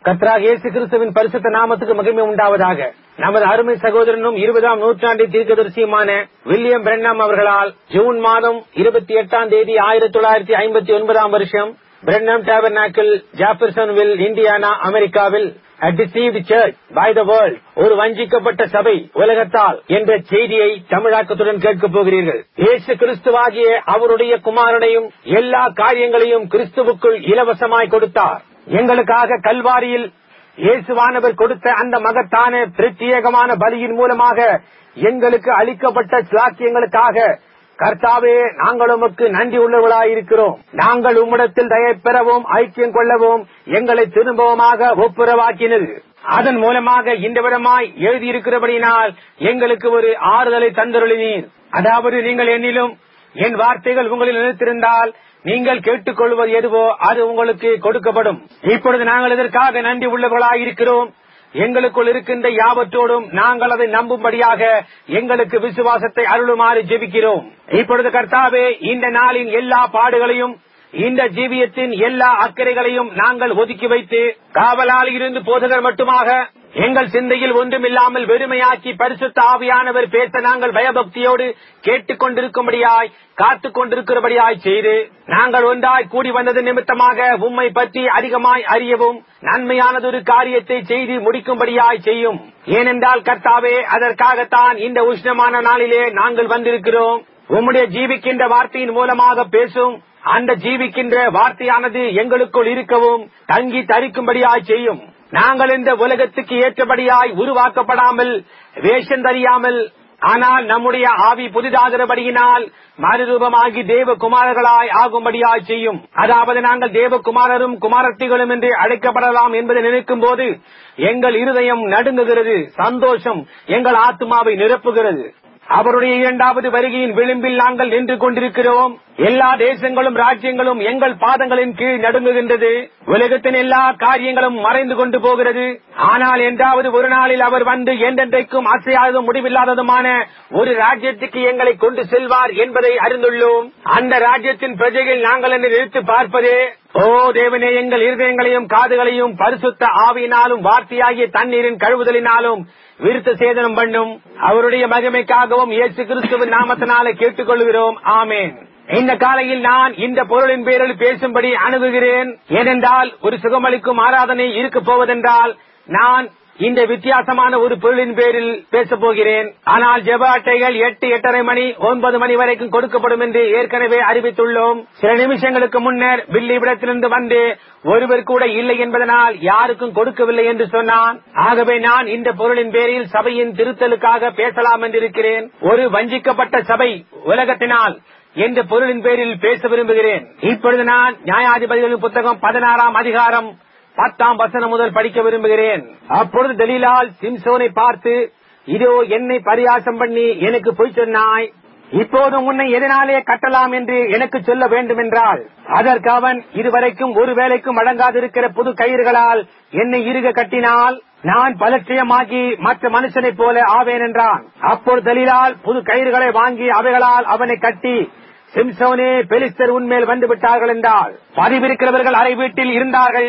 கத்ராக இயேசு கிறிஸ்துவின் பரிசுத்த நாமத்துக்கு மகிமை உண்டாவதாக நமது அருமை சகோதரனும் இருபதாம் நூற்றாண்டின் தீர்க்கதரிசியுமான வில்லியம் பிரண்ணாம் அவர்களால் ஜூன் மாதம் இருபத்தி எட்டாம் தேதி ஆயிரத்தி தொள்ளாயிரத்தி ஐம்பத்தி ஒன்பதாம் வருஷம் பிரண்ணம் டேபர்நாக்கிள் ஜாபர்சன்வில் இந்தியானா அமெரிக்காவில் A deceived church by the world ஒரு வஞ்சிக்கப்பட்ட சபை உலகத்தால் என்ற செய்தியை தமிழாக்கத்துடன் கேட்கப் போகிறீர்கள் இயேசு கிறிஸ்துவாகிய அவருடைய குமாரனையும் எல்லா காரியங்களையும் கிறிஸ்துவுக்குள் இலவசமாய் கொடுத்தார் எங்களுக்காக கல்வாரியில் இயேசுவானவர் கொடுத்த அந்த மகத்தான பிரத்யேகமான பலியின் மூலமாக எங்களுக்கு அளிக்கப்பட்ட சிலாக்கியங்களுக்காக கர்த்தாவே நாங்கள் உமக்கு நன்றி உள்ளவர்களாயிருக்கிறோம் நாங்கள் உம்மிடத்தில் தயை பெறவும் ஐக்கியம் கொள்ளவும் எங்களை திரும்பவுமாக ஒப்புரவாக்கினது அதன் மூலமாக இந்த விதமாய் எழுதியிருக்கிறபடியினால் எங்களுக்கு ஒரு ஆறுதலை தந்தருளினீர் அதாவது நீங்கள் என்னிலும் என் வார்த்தைகள் உங்களில் நினைத்திருந்தால் நீங்கள் கேட்டுக்கொள்வது எதுவோ அது உங்களுக்கு கொடுக்கப்படும் இப்பொழுது நாங்கள் இதற்காக நன்றி உள்ளவர்களாயிருக்கிறோம் எங்களுக்குள் இருக்கின்ற யாவற்றோடும் நாங்கள் அதை நம்பும்படியாக எங்களுக்கு விசுவாசத்தை அருளுமாறு ஜெபிக்கிறோம் இப்பொழுது கர்த்தாவே இந்த நாளின் எல்லா பாடுகளையும் இந்த ஜீவியத்தின் எல்லா அக்கறைகளையும் நாங்கள் ஒதுக்கி வைத்து காவலால் இருந்து போதகர் மட்டுமாக எங்கள் சிந்தையில் ஒன்றுமில்லாமல் வெறுமையாக்கி பரிசுத்த ஆவியானவர் பேச நாங்கள் பயபக்தியோடு கேட்டுக் கொண்டிருக்கும்படியாய் காத்துக் கொண்டிருக்கிறபடியாய் செய்து நாங்கள் ஒன்றாய் கூடி வந்தது நிமித்தமாக உம்மை பற்றி அதிகமாய் அறியவும் நன்மையானதொரு காரியத்தை செய்து முடிக்கும்படியாய் செய்யும் ஏனென்றால் கர்த்தாவே அதற்காகத்தான் இந்த உஷ்ணமான நாளிலே நாங்கள் வந்திருக்கிறோம் உம்முடைய ஜீவிக்கின்ற வார்த்தையின் மூலமாக பேசும் அந்த ஜீவிக்கின்ற வார்த்தையானது எங்களுக்குள் இருக்கவும் தங்கி தரிக்கும்படியாய் செய்யும் நாங்கள் இந்த உலகத்துக்கு ஏற்றபடியாய் உருவாக்கப்படாமல் வேஷம் தெரியாமல் ஆனால் நம்முடைய ஆவி புதிதாகிறபடியினால் மறுரூபமாகி தேவகுமாரர்களாய் ஆகும்படியாய் செய்யும் அதாவது நாங்கள் தேவகுமாரரும் குமாரத்திகளும் என்று அழைக்கப்படலாம் என்பதை நினைக்கும் போது எங்கள் இருதயம் நடுங்குகிறது சந்தோஷம் எங்கள் ஆத்மாவை நிரப்புகிறது அவருடைய இரண்டாவது வருகையின் விளிம்பில் நாங்கள் நின்று கொண்டிருக்கிறோம் எல்லா தேசங்களும் ராஜ்யங்களும் எங்கள் பாதங்களின் கீழ் நடுங்குகின்றது உலகத்தின் எல்லா காரியங்களும் மறைந்து கொண்டு போகிறது ஆனால் என்றாவது ஒரு நாளில் அவர் வந்து என்றென்றைக்கும் அசையாததும் முடிவில்லாததுமான ஒரு ராஜ்யத்துக்கு எங்களை கொண்டு செல்வார் என்பதை அறிந்துள்ளோம் அந்த ராஜ்யத்தின் பிரஜைகள் நாங்கள் என்று நிறுத்து பார்ப்பதே ஓ தேவனே எங்கள் இருதயங்களையும் காதுகளையும் பரிசுத்த ஆவியினாலும் வார்த்தையாகிய தண்ணீரின் கழுவுதலினாலும் விருத்த சேதனம் பண்ணும் அவருடைய மகிமைக்காகவும் இயேசு கிறிஸ்துவின் நாமத்தினாலே கேட்டுக்கொள்கிறோம் ஆமேன் இந்த காலையில் நான் இந்த பொருளின் பேரில் பேசும்படி அணுகுகிறேன் ஏனென்றால் ஒரு சுகமளிக்கும் ஆராதனை இருக்க போவதென்றால் நான் இந்த வித்தியாசமான ஒரு பொருளின் பேரில் பேசப் போகிறேன் ஆனால் ஜெப அட்டைகள் எட்டு எட்டரை மணி ஒன்பது மணி வரைக்கும் கொடுக்கப்படும் என்று ஏற்கனவே அறிவித்துள்ளோம் சில நிமிஷங்களுக்கு முன்னர் பில்லி விடத்திலிருந்து வந்து ஒருவர் கூட இல்லை என்பதனால் யாருக்கும் கொடுக்கவில்லை என்று சொன்னான் ஆகவே நான் இந்த பொருளின் பேரில் சபையின் திருத்தலுக்காக பேசலாம் என்றிருக்கிறேன் ஒரு வஞ்சிக்கப்பட்ட சபை உலகத்தினால் என்ற பொருளின் பேரில் பேச விரும்புகிறேன் இப்பொழுது நான் நியாயாதிபதிகளின் புத்தகம் பதினாறாம் அதிகாரம் பத்தாம் வசனம் முதல் படிக்க விரும்புகிறேன் அப்பொழுது தெலீலால் சிம்சோனை பார்த்து இதோ என்னை பரியாசம் பண்ணி எனக்கு பொய் சொன்னாய் இப்போது உன்னை எதனாலே கட்டலாம் என்று எனக்கு சொல்ல வேண்டும் என்றால் அதற்கு அவன் இதுவரைக்கும் ஒரு வேலைக்கும் அடங்காதிருக்கிற புது கயிறுகளால் என்னை இருக கட்டினால் நான் பலட்சியமாகி மற்ற மனுஷனைப் போல ஆவேன் என்றான் அப்பொழுது தெளிலால் புது கயிறுகளை வாங்கி அவைகளால் அவனை கட்டி சிம்சோனே பெலிஸ்தர் உன்மேல் வந்து விட்டார்கள் என்றால் பதிவிருக்கிறவர்கள் அறை வீட்டில் இருந்தார்கள்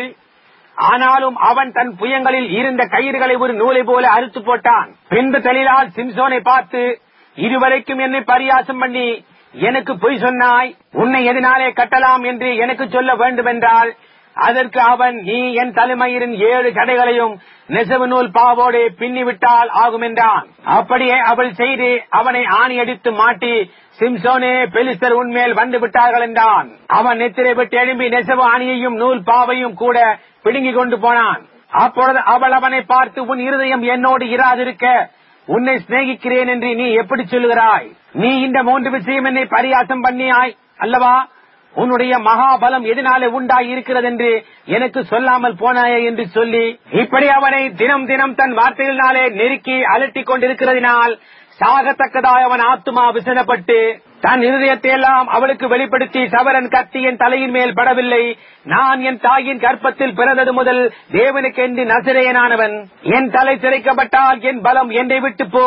ஆனாலும் அவன் தன் புயங்களில் இருந்த கயிறுகளை ஒரு நூலை போல அறுத்து போட்டான் பின்பு தெளிலால் சிம்சோனை பார்த்து இதுவரைக்கும் என்னை பரியாசம் பண்ணி எனக்கு பொய் சொன்னாய் உன்னை எதனாலே கட்டலாம் என்று எனக்கு சொல்ல வேண்டுமென்றால் அதற்கு அவன் நீ என் தலைமயிரின் ஏழு ஜடைகளையும் நெசவு நூல் பாவோடு பின்னிவிட்டால் ஆகும் என்றான் அப்படியே அவள் செய்து அவனை ஆணி அடித்து மாட்டி சிம்சோனே பெலிஸ்தர் உன்மேல் வந்து விட்டார்கள் என்றான் அவன் நெத்திரை விட்டு எழும்பி நெசவு ஆணியையும் நூல் பாவையும் கூட பிடுங்கிக் கொண்டு போனான் அப்பொழுது அவள் அவனை பார்த்து உன் இருதயம் என்னோடு இராதிருக்க உன்னை சிநேகிக்கிறேன் என்று நீ எப்படி சொல்லுகிறாய் நீ இந்த மூன்று விஷயம் என்னை பரியாசம் பண்ணியாய் அல்லவா உன்னுடைய மகாபலம் எதனாலே உண்டாய் இருக்கிறது என்று எனக்கு சொல்லாமல் போனாயே என்று சொல்லி இப்படி அவனை தினம் தினம் தன் வார்த்தைகளினாலே நெருக்கி அலட்டிக் கொண்டிருக்கிறதினால் சாகத்தக்கதாய் அவன் ஆத்துமா விசனப்பட்டு தன் இருதயத்தை எல்லாம் அவளுக்கு வெளிப்படுத்தி சவரன் கத்தி என் தலையின் மேல் படவில்லை நான் என் தாயின் கற்பத்தில் பிறந்தது முதல் தேவனுக்கு என்று நசிரையனானவன் என் தலை சிறைக்கப்பட்டால் என் பலம் என்னை விட்டு போம்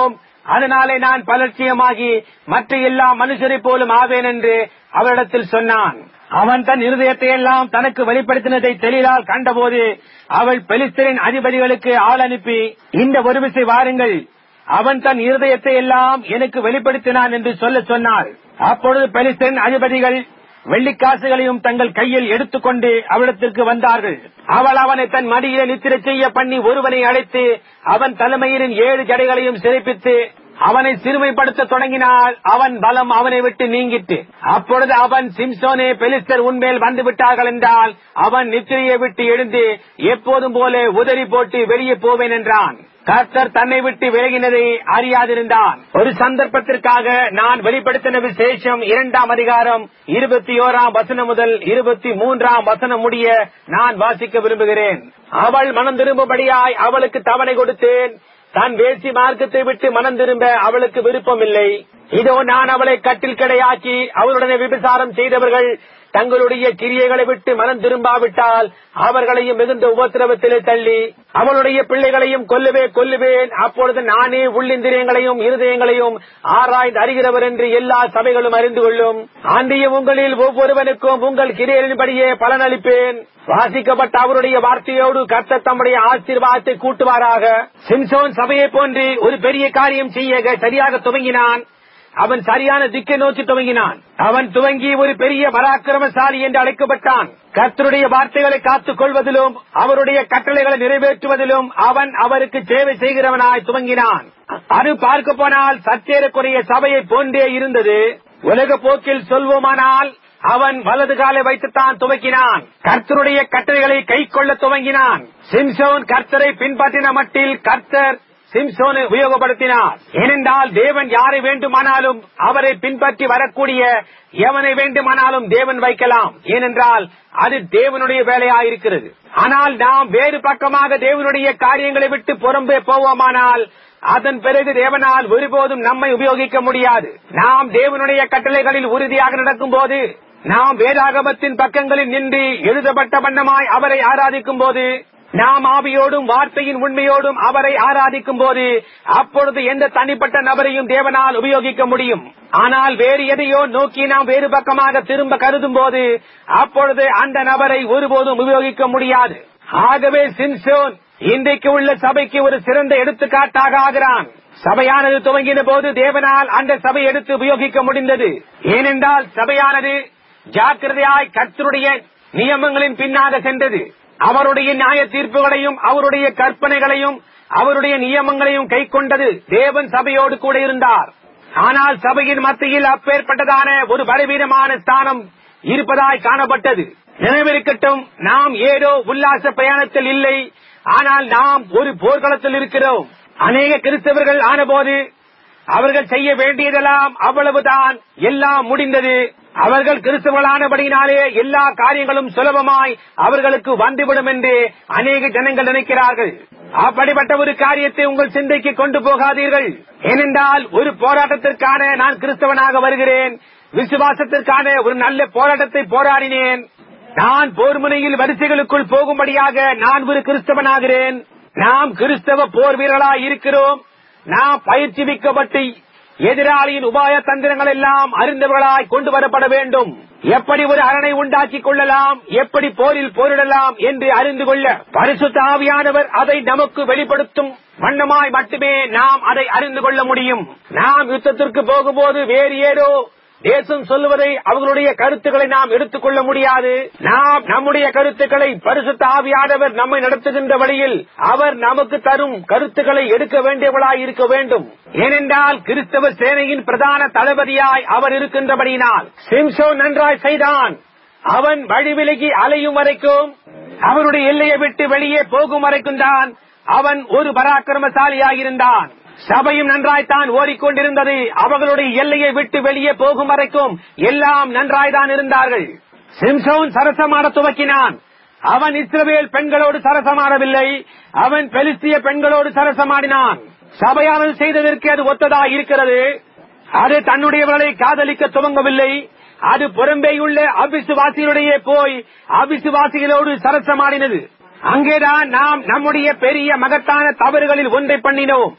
அதனாலே நான் பலட்சியமாகி மற்ற எல்லா மனுஷரை போலும் ஆவேன் என்று அவளிடத்தில் சொன்னான் அவன் தன் இருதயத்தை எல்லாம் தனக்கு வெளிப்படுத்தினதை தெளிவால் கண்டபோது அவள் பெலிஸ்தரின் அதிபதிகளுக்கு ஆள் அனுப்பி இந்த ஒரு விசை வாருங்கள் அவன் தன் இருதயத்தை எல்லாம் எனக்கு வெளிப்படுத்தினான் என்று சொல்ல சொன்னார் அப்பொழுது பெலிஸ்தரின் அதிபதிகள் வெள்ளிக்காசுகளையும் தங்கள் கையில் எடுத்துக்கொண்டு அவளிடத்திற்கு வந்தார்கள் அவள் அவனை தன் மடியிலே நித்திரை செய்ய பண்ணி ஒருவனை அழைத்து அவன் தலைமையின் ஏழு ஜடைகளையும் சிறைப்பித்து அவனை சிறுமைப்படுத்த தொடங்கினால் அவன் பலம் அவனை விட்டு நீங்கிட்டு அப்பொழுது அவன் சிம்சோனே பெலிஸ்தர் உன்மேல் வந்து விட்டார்கள் என்றால் அவன் நித்திரையை விட்டு எழுந்து எப்போதும் போல உதறி போட்டு வெளியே போவேன் என்றான் கர்த்தர் தன்னை விட்டு விலகினதை அறியாதிருந்தான் ஒரு சந்தர்ப்பத்திற்காக நான் வெளிப்படுத்தின விசேஷம் இரண்டாம் அதிகாரம் இருபத்தி ஓராம் வசனம் முதல் இருபத்தி மூன்றாம் வசனம் முடிய நான் வாசிக்க விரும்புகிறேன் அவள் மனம் திரும்பும்படியாய் அவளுக்கு தவணை கொடுத்தேன் தான் வேசி மார்க்கத்தை விட்டு மனம் திரும்ப அவளுக்கு விருப்பம் இல்லை இதோ நான் அவளை கட்டில் கடையாக்கி அவளுடனே விபசாரம் செய்தவர்கள் தங்களுடைய கிரியைகளை விட்டு மனம் திரும்பாவிட்டால் அவர்களையும் மிகுந்த உபத்திரவத்திலே தள்ளி அவளுடைய பிள்ளைகளையும் கொல்லுவே கொல்லுவேன் அப்பொழுது நானே உள்ளிந்திரியங்களையும் இருதயங்களையும் ஆராய்ந்து அறிகிறவர் என்று எல்லா சபைகளும் அறிந்து கொள்ளும் ஆண்டியும் உங்களில் ஒவ்வொருவனுக்கும் உங்கள் கிரியைகளின்படியே பலனளிப்பேன் வாசிக்கப்பட்ட அவருடைய வார்த்தையோடு கர்த்தர் தம்முடைய ஆசீர்வாதத்தை கூட்டுவாராக சிம்சோன் சபையை போன்று ஒரு பெரிய காரியம் செய்ய சரியாக துவங்கினான் அவன் சரியான திக்கை நோக்கி துவங்கினான் அவன் துவங்கி ஒரு பெரிய பராக்கிரமசாலி என்று அழைக்கப்பட்டான் கர்த்தருடைய வார்த்தைகளை காத்துக் கொள்வதிலும் அவருடைய கட்டளைகளை நிறைவேற்றுவதிலும் அவன் அவருக்கு சேவை செய்கிறவனாய் துவங்கினான் அது பார்க்க போனால் சற்றேறக்குறைய சபையை போன்றே இருந்தது உலக போக்கில் சொல்வோமானால் அவன் வலது காலை வைத்துத்தான் துவக்கினான் கர்த்தருடைய கட்டளைகளை கை கொள்ள துவங்கினான் சிம்சோன் கர்த்தரை பின்பற்றின மட்டில் கர்த்தர் சிம்சோனை உபயோகப்படுத்தினார் ஏனென்றால் தேவன் யாரை வேண்டுமானாலும் அவரை பின்பற்றி வரக்கூடிய எவனை வேண்டுமானாலும் தேவன் வைக்கலாம் ஏனென்றால் அது தேவனுடைய வேலையாயிருக்கிறது ஆனால் நாம் வேறு பக்கமாக தேவனுடைய காரியங்களை விட்டு புறம்பே போவோமானால் அதன் பிறகு தேவனால் ஒருபோதும் நம்மை உபயோகிக்க முடியாது நாம் தேவனுடைய கட்டளைகளில் உறுதியாக நடக்கும் போது நாம் வேதாகமத்தின் பக்கங்களில் நின்று எழுதப்பட்ட வண்ணமாய் அவரை ஆராதிக்கும் போது நாம் ஆவியோடும் வார்த்தையின் உண்மையோடும் அவரை ஆராதிக்கும் போது அப்பொழுது எந்த தனிப்பட்ட நபரையும் தேவனால் உபயோகிக்க முடியும் ஆனால் வேறு எதையோ நோக்கி நாம் வேறு பக்கமாக திரும்ப கருதும் போது அப்பொழுது அந்த நபரை ஒருபோதும் உபயோகிக்க முடியாது ஆகவே சின்சோன் இன்றைக்கு உள்ள சபைக்கு ஒரு சிறந்த எடுத்துக்காட்டாக ஆகிறான் சபையானது துவங்கின போது தேவனால் அந்த சபை எடுத்து உபயோகிக்க முடிந்தது ஏனென்றால் சபையானது ஜாக்கிரதையாய் கர்த்தருடைய நியமங்களின் பின்னாக சென்றது அவருடைய நியாய தீர்ப்புகளையும் அவருடைய கற்பனைகளையும் அவருடைய நியமங்களையும் கை கொண்டது தேவன் சபையோடு கூட இருந்தார் ஆனால் சபையின் மத்தியில் அப்பேற்பட்டதான ஒரு பலவீனமான ஸ்தானம் இருப்பதாய் காணப்பட்டது நினைவிருக்கட்டும் நாம் ஏதோ உல்லாச பிரயாணத்தில் இல்லை ஆனால் நாம் ஒரு போர்க்களத்தில் இருக்கிறோம் அநேக கிறிஸ்தவர்கள் ஆனபோது அவர்கள் செய்ய வேண்டியதெல்லாம் அவ்வளவுதான் எல்லாம் முடிந்தது அவர்கள் கிறிஸ்தவர்களானபடியினாலே எல்லா காரியங்களும் சுலபமாய் அவர்களுக்கு வந்துவிடும் என்று அநேக ஜனங்கள் நினைக்கிறார்கள் அப்படிப்பட்ட ஒரு காரியத்தை உங்கள் சிந்தைக்கு கொண்டு போகாதீர்கள் ஏனென்றால் ஒரு போராட்டத்திற்கான நான் கிறிஸ்தவனாக வருகிறேன் விசுவாசத்திற்கான ஒரு நல்ல போராட்டத்தை போராடினேன் நான் போர் முனையில் வரிசைகளுக்குள் போகும்படியாக நான் ஒரு கிறிஸ்தவனாகிறேன் நாம் கிறிஸ்தவ போர் வீரர்களாய் இருக்கிறோம் நாம் பயிற்சி மிக்கப்பட்டு எதிராளியின் உபாய தந்திரங்கள் எல்லாம் அறிந்தவர்களாய் கொண்டு வரப்பட வேண்டும் எப்படி ஒரு அரணை உண்டாக்கிக் கொள்ளலாம் எப்படி போரில் போரிடலாம் என்று அறிந்து கொள்ள பரிசுத்த ஆவியானவர் அதை நமக்கு வெளிப்படுத்தும் வண்ணமாய் மட்டுமே நாம் அதை அறிந்து கொள்ள முடியும் நாம் யுத்தத்திற்கு போகும்போது வேறு ஏதோ தேசம் சொல்லுவதை அவர்களுடைய கருத்துக்களை நாம் எடுத்துக்கொள்ள முடியாது நாம் நம்முடைய கருத்துக்களை பரிசுத்த ஆவியானவர் நம்மை நடத்துகின்ற வழியில் அவர் நமக்கு தரும் கருத்துக்களை எடுக்க வேண்டியவளாய் இருக்க வேண்டும் ஏனென்றால் கிறிஸ்தவ சேனையின் பிரதான தளபதியாய் அவர் இருக்கின்றபடியினால் சிம்சோ நன்றாய் செய்தான் அவன் வழி விலகி அலையும் வரைக்கும் அவருடைய எல்லையை விட்டு வெளியே போகும் வரைக்கும் தான் அவன் ஒரு பராக்கிரமசாலியாயிருந்தான் சபையும் நன்றாய்த்தான் ஓடிக்கொண்டிருந்தது அவர்களுடைய எல்லையை விட்டு வெளியே போகும் வரைக்கும் எல்லாம் நன்றாய்தான் இருந்தார்கள் சிம்சோன் சரசமாட துவக்கினான் அவன் இஸ்ரவேல் பெண்களோடு சரசமாடவில்லை அவன் பெலிஸ்திய பெண்களோடு சரசமாடினான் சபையானது செய்ததற்கு அது ஒத்ததா இருக்கிறது அது தன்னுடையவர்களை காதலிக்க துவங்கவில்லை அது புறம்பேயுள்ள அபிசுவாசிகளுடைய போய் அபிசுவாசிகளோடு சரசமாடினது அங்கேதான் நாம் நம்முடைய பெரிய மகத்தான தவறுகளில் ஒன்றை பண்ணினோம்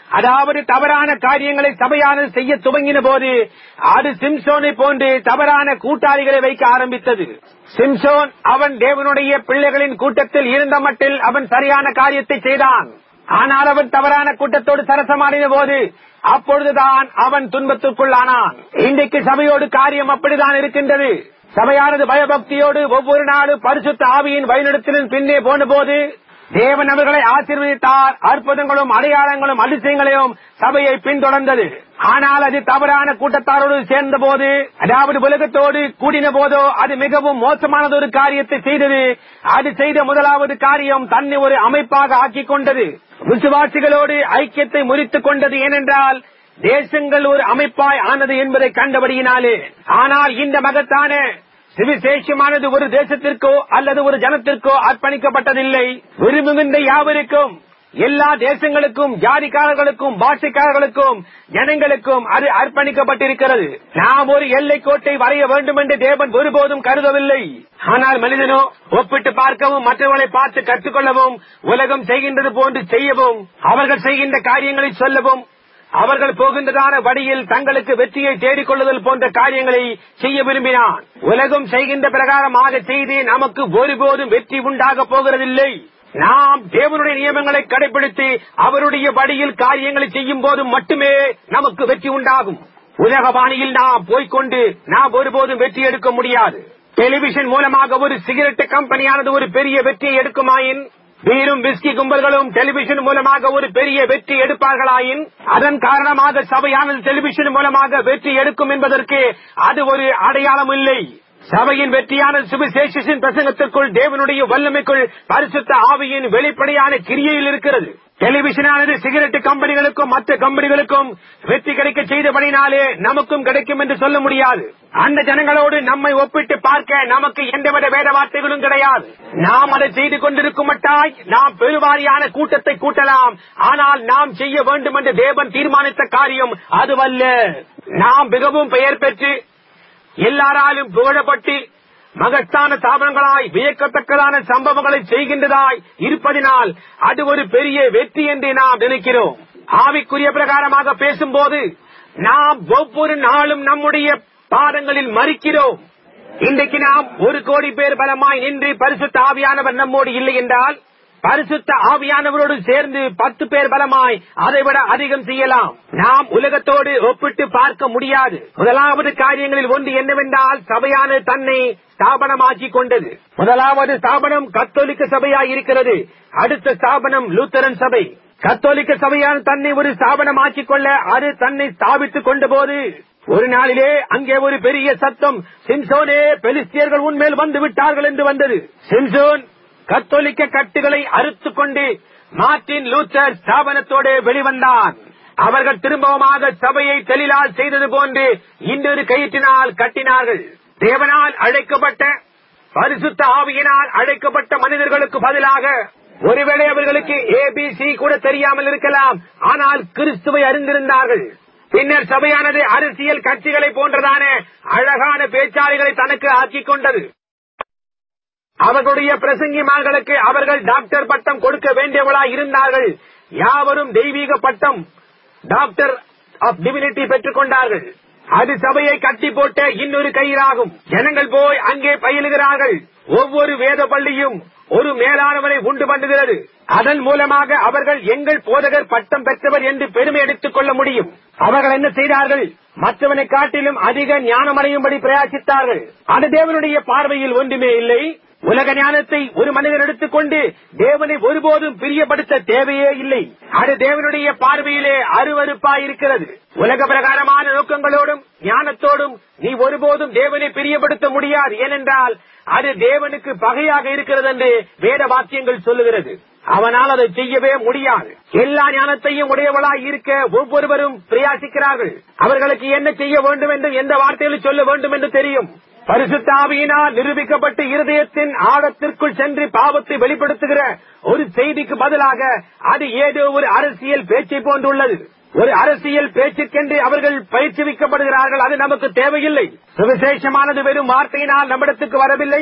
அதாவது தவறான காரியங்களை சபையானது செய்ய துவங்கின போது அது சிம்சோனை போன்று தவறான கூட்டாளிகளை வைக்க ஆரம்பித்தது சிம்சோன் அவன் தேவனுடைய பிள்ளைகளின் கூட்டத்தில் இருந்த மட்டில் அவன் சரியான காரியத்தை செய்தான் ஆனால் அவன் தவறான கூட்டத்தோடு சரசமாடின போது அப்பொழுதுதான் அவன் துன்பத்திற்குள்ளானான் இன்றைக்கு சபையோடு காரியம் அப்படிதான் இருக்கின்றது சபையானது பயபக்தியோடு ஒவ்வொரு நாளும் பரிசுத்த ஆவியின் வழிநடத்திலின் பின்னே போன போது தேவன் அவர்களை ஆசீர்வதித்தார் அற்புதங்களும் அடையாளங்களும் அதிசயங்களையும் சபையை பின்தொடர்ந்தது ஆனால் அது தவறான கூட்டத்தாரோடு சேர்ந்த போது அதாவது உலகத்தோடு கூடின போதோ அது மிகவும் மோசமானது ஒரு காரியத்தை செய்தது அது செய்த முதலாவது காரியம் தன்னை ஒரு அமைப்பாக ஆக்கிக் கொண்டது விசுவாசிகளோடு ஐக்கியத்தை முறித்துக் கொண்டது ஏனென்றால் தேசங்கள் ஒரு அமைப்பாய் ஆனது என்பதை கண்டபடியினாலே ஆனால் இந்த மகத்தான சுவிசேஷமானது ஒரு தேசத்திற்கோ அல்லது ஒரு ஜனத்திற்கோ அர்ப்பணிக்கப்பட்டதில்லை விரும்புகின்ற யாவருக்கும் எல்லா தேசங்களுக்கும் ஜாதிக்காரர்களுக்கும் பாஷைக்காரர்களுக்கும் ஜனங்களுக்கும் அது அர்ப்பணிக்கப்பட்டிருக்கிறது நாம் ஒரு எல்லை கோட்டை வரைய வேண்டும் என்று தேவன் ஒருபோதும் கருதவில்லை ஆனால் மனிதனோ ஒப்பிட்டு பார்க்கவும் மற்றவர்களை பார்த்து கற்றுக்கொள்ளவும் உலகம் செய்கின்றது போன்று செய்யவும் அவர்கள் செய்கின்ற காரியங்களை சொல்லவும் அவர்கள் போகின்றதான வழியில் தங்களுக்கு வெற்றியை தேடிக் கொள்ளுதல் போன்ற காரியங்களை செய்ய விரும்பினான் உலகம் செய்கின்ற பிரகாரமாக செய்து நமக்கு ஒருபோதும் வெற்றி உண்டாக போகிறதில்லை நாம் தேவனுடைய நியமங்களை கடைபிடித்து அவருடைய வழியில் காரியங்களை செய்யும் போது மட்டுமே நமக்கு வெற்றி உண்டாகும் உலக பாணியில் நாம் போய்க்கொண்டு நாம் ஒருபோதும் வெற்றி எடுக்க முடியாது டெலிவிஷன் மூலமாக ஒரு சிகரெட் கம்பெனியானது ஒரு பெரிய வெற்றியை எடுக்குமாயின் வீரும் விஸ்கி கும்பல்களும் டெலிவிஷன் மூலமாக ஒரு பெரிய வெற்றி எடுப்பார்களாயின் அதன் காரணமாக சபையானது டெலிவிஷன் மூலமாக வெற்றி எடுக்கும் என்பதற்கு அது ஒரு அடையாளம் இல்லை சபையின் வெற்றியான சுவிசேஷின் பிரசங்கத்திற்குள் தேவனுடைய வல்லமைக்குள் பரிசுத்த ஆவியின் வெளிப்படையான கிரியையில் இருக்கிறது டெலிவிஷனானது சிகரெட் கம்பெனிகளுக்கும் மற்ற கம்பெனிகளுக்கும் வெற்றி கிடைக்க செய்தபடினாலே நமக்கும் கிடைக்கும் என்று சொல்ல முடியாது அந்த ஜனங்களோடு நம்மை ஒப்பிட்டு பார்க்க நமக்கு எந்தவித வேத வார்த்தைகளும் கிடையாது நாம் அதை செய்து கொண்டிருக்கும் மட்டாய் நாம் பெருவாரியான கூட்டத்தை கூட்டலாம் ஆனால் நாம் செய்ய வேண்டும் என்று தேவன் தீர்மானித்த காரியம் அதுவல்ல நாம் மிகவும் பெயர் பெற்று எல்லாராலும் புகழப்பட்டு மகத்தான தாபனங்களாய் வியக்கத்தக்கதான சம்பவங்களை செய்கின்றதாய் இருப்பதினால் அது ஒரு பெரிய வெற்றி என்று நாம் நினைக்கிறோம் ஆவிக்குரிய பிரகாரமாக பேசும்போது நாம் ஒவ்வொரு நாளும் நம்முடைய பாதங்களில் மறிக்கிறோம் இன்றைக்கு நாம் ஒரு கோடி பேர் பலமாய் நின்று பரிசுத்த ஆவியானவர் நம்மோடு இல்லை என்றால் பரிசுத்த ஆவியானவரோடு சேர்ந்து பத்து பேர் பலமாய் அதைவிட அதிகம் செய்யலாம் நாம் உலகத்தோடு ஒப்பிட்டு பார்க்க முடியாது முதலாவது காரியங்களில் ஒன்று என்னவென்றால் சபையான தன்னை ஸ்தாபனமாக்கி கொண்டது முதலாவது ஸ்தாபனம் கத்தோலிக்க சபையாய் இருக்கிறது அடுத்த ஸ்தாபனம் லூத்தரன் சபை கத்தோலிக்க சபையான தன்னை ஒரு ஸ்தாபனமாக்கிக் கொள்ள அது தன்னை ஸ்தாபித்துக் கொண்ட போது ஒரு நாளிலே அங்கே ஒரு பெரிய சத்தம் சிம்சோனே பெலிஸ்தியர்கள் உன்மேல் வந்து விட்டார்கள் என்று வந்தது சிம்சோன் கத்தோலிக்க கட்டுகளை அறுத்துக் கொண்டு மார்டின் லூத்தர் ஸ்தாபனத்தோடு வெளிவந்தான் அவர்கள் திரும்பவுமாக சபையை தெளிலால் செய்தது போன்று இன்னொரு கயிற்றினால் கட்டினார்கள் தேவனால் அழைக்கப்பட்ட பரிசுத்த ஆவியினால் அழைக்கப்பட்ட மனிதர்களுக்கு பதிலாக ஒருவேளை அவர்களுக்கு ஏபிசி கூட தெரியாமல் இருக்கலாம் ஆனால் கிறிஸ்துவை அறிந்திருந்தார்கள் பின்னர் சபையானது அரசியல் கட்சிகளை போன்றதான அழகான பேச்சாளிகளை தனக்கு ஆக்கிக் கொண்டது அவர்களுடைய பிரசங்கிமார்களுக்கு அவர்கள் டாக்டர் பட்டம் கொடுக்க வேண்டியவர்களாய் இருந்தார்கள் யாவரும் தெய்வீக பட்டம் டாக்டர் ஆஃப் டிவினிட்டி பெற்றுக் கொண்டார்கள் அது சபையை கட்டி போட்ட இன்னொரு கயிறாகும் ஜனங்கள் போய் அங்கே பயிலுகிறார்கள் ஒவ்வொரு வேத பள்ளியும் ஒரு மேலானவரை உண்டு பண்ணுகிறது அதன் மூலமாக அவர்கள் எங்கள் போதகர் பட்டம் பெற்றவர் என்று பெருமை எடுத்துக் கொள்ள முடியும் அவர்கள் என்ன செய்தார்கள் மற்றவனை காட்டிலும் அதிக ஞானமடையும்படி பிரயாசித்தார்கள் அது தேவனுடைய பார்வையில் ஒன்றுமே இல்லை உலக ஞானத்தை ஒரு மனிதன் எடுத்துக்கொண்டு தேவனை ஒருபோதும் பிரியப்படுத்த தேவையே இல்லை அது தேவனுடைய பார்வையிலே அருவருப்பாய் இருக்கிறது உலக பிரகாரமான நோக்கங்களோடும் ஞானத்தோடும் நீ ஒருபோதும் தேவனை பிரியப்படுத்த முடியாது ஏனென்றால் அது தேவனுக்கு பகையாக இருக்கிறது என்று வேத வாக்கியங்கள் சொல்லுகிறது அவனால் அதை செய்யவே முடியாது எல்லா ஞானத்தையும் உடையவளாய் இருக்க ஒவ்வொருவரும் பிரயாசிக்கிறார்கள் அவர்களுக்கு என்ன செய்ய வேண்டும் என்று எந்த வார்த்தையில் சொல்ல வேண்டும் என்று தெரியும் பரிசுத்த ஆவியினால் நிரூபிக்கப்பட்டு இருதயத்தின் ஆழத்திற்குள் சென்று பாவத்தை வெளிப்படுத்துகிற ஒரு செய்திக்கு பதிலாக அது ஏதோ ஒரு அரசியல் பேச்சை போன்றுள்ளது ஒரு அரசியல் பேச்சுக்கென்று அவர்கள் பயிற்சிவிக்கப்படுகிறார்கள் அது நமக்கு தேவையில்லை சுவிசேஷமானது வெறும் வார்த்தையினால் நம்மிடத்துக்கு வரவில்லை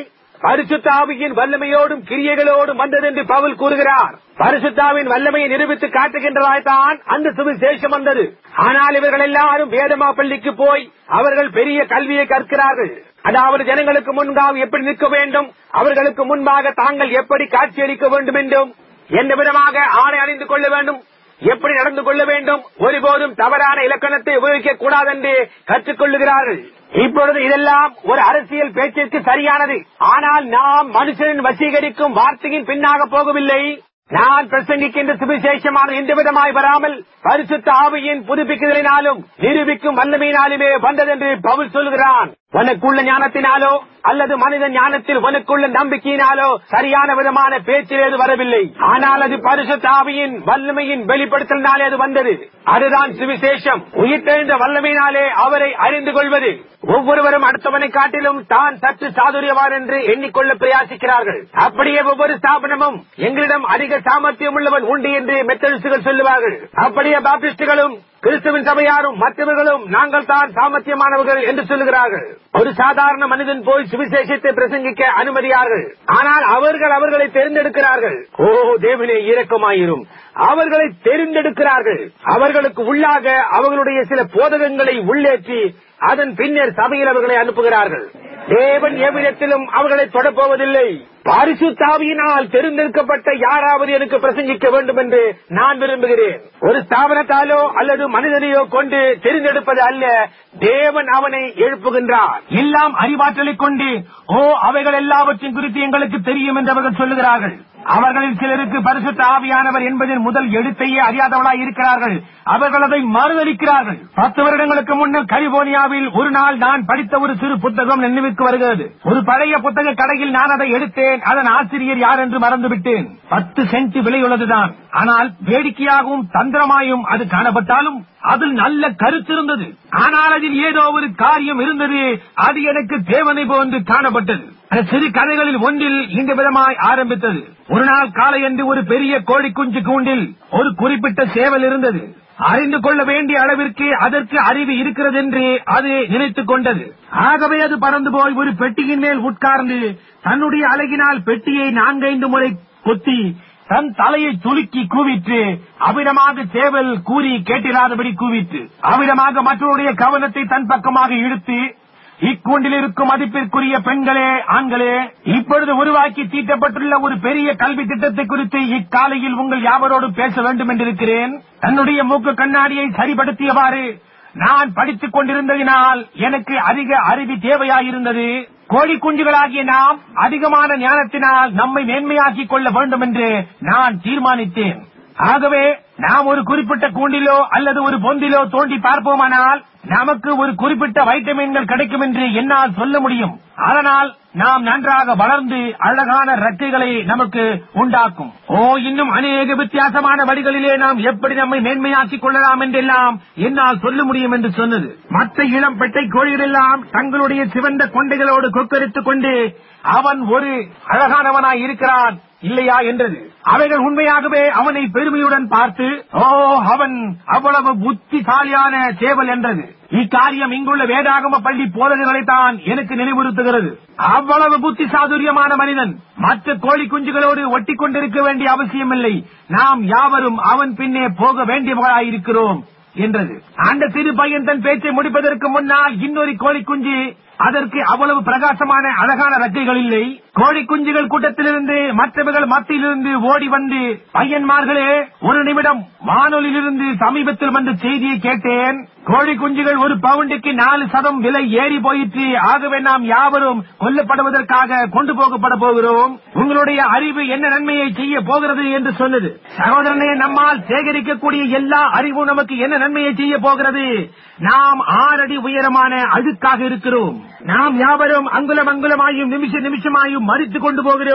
பரிசுத்தாவியின் வல்லமையோடும் கிரியைகளோடும் வந்தது என்று பவுல் கூறுகிறார் பரிசுத்தாவின் வல்லமையை நிரூபித்து காட்டுகின்றதாய்தான் அந்த சுவிசேஷம் வந்தது ஆனால் இவர்கள் எல்லாரும் வேதமா பள்ளிக்கு போய் அவர்கள் பெரிய கல்வியை கற்கிறார்கள் அதாவது ஜனங்களுக்கு முன்பாக எப்படி நிற்க வேண்டும் அவர்களுக்கு முன்பாக தாங்கள் எப்படி காட்சியளிக்க வேண்டும் என்றும் எந்த விதமாக ஆணை அணிந்து கொள்ள வேண்டும் எப்படி நடந்து கொள்ள வேண்டும் ஒருபோதும் தவறான இலக்கணத்தை உபயோகிக்க கூடாது என்று கற்றுக் கொள்ளுகிறார்கள் இப்பொழுது இதெல்லாம் ஒரு அரசியல் பேச்சிற்கு சரியானது ஆனால் நாம் மனுஷனின் வசீகரிக்கும் வார்த்தையின் பின்னாக போகவில்லை நான் பிரசங்கிக்கின்ற சுவிசேஷமான எந்த விதமாய் வராமல் பரிசுத்த ஆவியின் புதுப்பிக்குதலினாலும் நிரூபிக்கும் வல்லமையினாலுமே வந்ததென்று பவுல் சொல்கிறான் உனக்குள்ள ஞானத்தினாலோ அல்லது மனித ஞானத்தில் உனக்குள்ள நம்பிக்கையினாலோ சரியான விதமான பேச்சில் அது வரவில்லை ஆனால் அது பரிசுத்த ஆவியின் வல்லமையின் வெளிப்படுத்தலினாலே அது வந்தது அதுதான் சுவிசேஷம் உயிர்த்தெழுந்த வல்லமையினாலே அவரை அறிந்து கொள்வது ஒவ்வொருவரும் அடுத்தவனை காட்டிலும் தான் சற்று சாதுரியவான் என்று எண்ணிக்கொள்ள பிரயாசிக்கிறார்கள் அப்படியே ஒவ்வொரு ஸ்தாபனமும் எங்களிடம் அதிக சாமர்த்தியம் உள்ளவன் உண்டு என்று மெத்தடிஸ்டுகள் சொல்லுவார்கள் அப்படியே பாப்டிஸ்டுகளும் கிறிஸ்துவின் சபையாரும் மற்றவர்களும் நாங்கள் தான் சாமர்த்தியமானவர்கள் என்று சொல்லுகிறார்கள் ஒரு சாதாரண மனிதன் போய் சுவிசேஷத்தை பிரசங்கிக்க அனுமதியார்கள் ஆனால் அவர்கள் அவர்களை தேர்ந்தெடுக்கிறார்கள் ஓ தேவனே இரக்கமாயிரும் அவர்களை தெரிந்தெடுக்கிறார்கள் அவர்களுக்கு உள்ளாக அவர்களுடைய சில போதகங்களை உள்ளேற்றி அதன் பின்னர் சபையில் அவர்களை அனுப்புகிறார்கள் தேவன் எவ்விடத்திலும் அவர்களை தொடப்போவதில்லை பரிசுத்தாவியினால் தெரிந்தெடுக்கப்பட்ட யாராவது எனக்கு பிரசங்கிக்க வேண்டும் என்று நான் விரும்புகிறேன் ஒரு ஸ்தாபனத்தாலோ அல்லது மனிதனையோ கொண்டு தெரிந்தெடுப்பது அல்ல தேவன் அவனை எழுப்புகின்றார் எல்லாம் அறிவாற்றலை கொண்டு ஓ அவைகள் எல்லாவற்றின் குறித்து எங்களுக்கு தெரியும் என்று அவர்கள் சொல்லுகிறார்கள் அவர்களில் சிலருக்கு பரிசுத்த ஆவியானவர் என்பதின் முதல் எழுத்தையே அறியாதவளாய் இருக்கிறார்கள் அவர்கள் அதை மறுதளிக்கிறார்கள் பத்து வருடங்களுக்கு முன்னர் கலிபோர்னியாவில் ஒரு நாள் நான் படித்த ஒரு சிறு புத்தகம் நினைவுக்கு வருகிறது ஒரு பழைய புத்தக கடையில் நான் அதை எடுத்தேன் அதன் ஆசிரியர் யார் என்று மறந்துவிட்டேன் பத்து சென்ட் விலையுள்ளதுதான் ஆனால் வேடிக்கையாகவும் தந்திரமாயும் அது காணப்பட்டாலும் அதில் நல்ல கருத்து இருந்தது ஆனால் அதில் ஏதோ ஒரு காரியம் இருந்தது அது எனக்கு தேவனை போன்று காணப்பட்டது அந்த சிறு கதைகளில் ஒன்றில் இந்த விதமாய் ஆரம்பித்தது ஒரு நாள் காலையன்று ஒரு பெரிய கோழி குஞ்சு கூண்டில் ஒரு குறிப்பிட்ட சேவல் இருந்தது அறிந்து கொள்ள வேண்டிய அளவிற்கு அதற்கு அறிவு இருக்கிறது என்று அது நினைத்துக் கொண்டது ஆகவே அது பறந்து போய் ஒரு பெட்டியின் மேல் உட்கார்ந்து தன்னுடைய அழகினால் பெட்டியை நான்கைந்து முறை கொத்தி தன் தலையை துலுக்கி கூவிற்று அவ்விடமாக சேவல் கூறி கேட்டிராதபடி கூவிற்று அவ்விடமாக மற்றவருடைய கவனத்தை தன் பக்கமாக இழுத்து இக்கூண்டில் இருக்கும் மதிப்பிற்குரிய பெண்களே ஆண்களே இப்பொழுது உருவாக்கி தீட்டப்பட்டுள்ள ஒரு பெரிய கல்வி திட்டத்தை குறித்து இக்காலையில் உங்கள் யாவரோடு பேச வேண்டும் என்றிருக்கிறேன் தன்னுடைய மூக்கு கண்ணாடியை சரிபடுத்தியவாறு நான் படித்துக் கொண்டிருந்ததினால் எனக்கு அதிக அறிவு தேவையாயிருந்தது கோழி குஞ்சுகளாகிய நாம் அதிகமான ஞானத்தினால் நம்மை மேன்மையாக்கிக் கொள்ள வேண்டும் என்று நான் தீர்மானித்தேன் ஆகவே நாம் ஒரு குறிப்பிட்ட கூண்டிலோ அல்லது ஒரு பொந்திலோ தோண்டி பார்ப்போமானால் நமக்கு ஒரு குறிப்பிட்ட வைட்டமின்கள் கிடைக்கும் என்று என்னால் சொல்ல முடியும் அதனால் நாம் நன்றாக வளர்ந்து அழகான ரெக்கைகளை நமக்கு உண்டாக்கும் ஓ இன்னும் அநேக வித்தியாசமான வழிகளிலே நாம் எப்படி நம்மை மேன்மையாக்கிக் கொள்ளலாம் என்றெல்லாம் என்னால் சொல்ல முடியும் என்று சொன்னது மற்ற இளம் பெட்டை கோழிகள் எல்லாம் தங்களுடைய சிவந்த கொண்டைகளோடு கொக்கரித்துக் கொண்டு அவன் ஒரு அழகானவனாய் இருக்கிறான் இல்லையா என்றது அவைகள் உண்மையாகவே அவனை பெருமையுடன் பார்த்து ஓ அவன் அவ்வளவு புத்திசாலியான சேவல் என்றது இக்காரியம் இங்குள்ள வேதாகம பள்ளி போதகர்களைத்தான் எனக்கு நினைவுறுத்துகிறது அவ்வளவு புத்தி சாதுரியமான மனிதன் மற்ற கோழி குஞ்சுகளோடு ஒட்டி கொண்டிருக்க வேண்டிய அவசியமில்லை நாம் யாவரும் அவன் பின்னே போக வேண்டியவர்களாயிருக்கிறோம் என்றது அந்த சிறு பையன் தன் பேச்சை முடிப்பதற்கு முன்னால் இன்னொரு கோழி குஞ்சு அதற்கு அவ்வளவு பிரகாசமான அழகான ரெக்கைகள் இல்லை கோழி குஞ்சுகள் கூட்டத்திலிருந்து மற்றவர்கள் மத்தியிலிருந்து ஓடி வந்து பையன்மார்களே ஒரு நிமிடம் வானொலியிலிருந்து சமீபத்தில் வந்த செய்தியை கேட்டேன் கோழி குஞ்சுகள் ஒரு பவுண்டுக்கு நாலு சதம் விலை ஏறி போயிற்று ஆகவே நாம் யாவரும் கொல்லப்படுவதற்காக கொண்டு போகப்பட போகிறோம் உங்களுடைய அறிவு என்ன நன்மையை செய்ய போகிறது என்று சொன்னது சகோதரனே நம்மால் சேகரிக்கக்கூடிய எல்லா அறிவும் நமக்கு என்ன நன்மையை செய்ய போகிறது நாம் ஆறடி உயரமான அழுக்காக இருக்கிறோம் நாம் யாவரும் அங்குலம் அங்குலமாயும் நிமிஷ நிமிஷமாயும் மறித்துக் கொண்டு போகிறோம்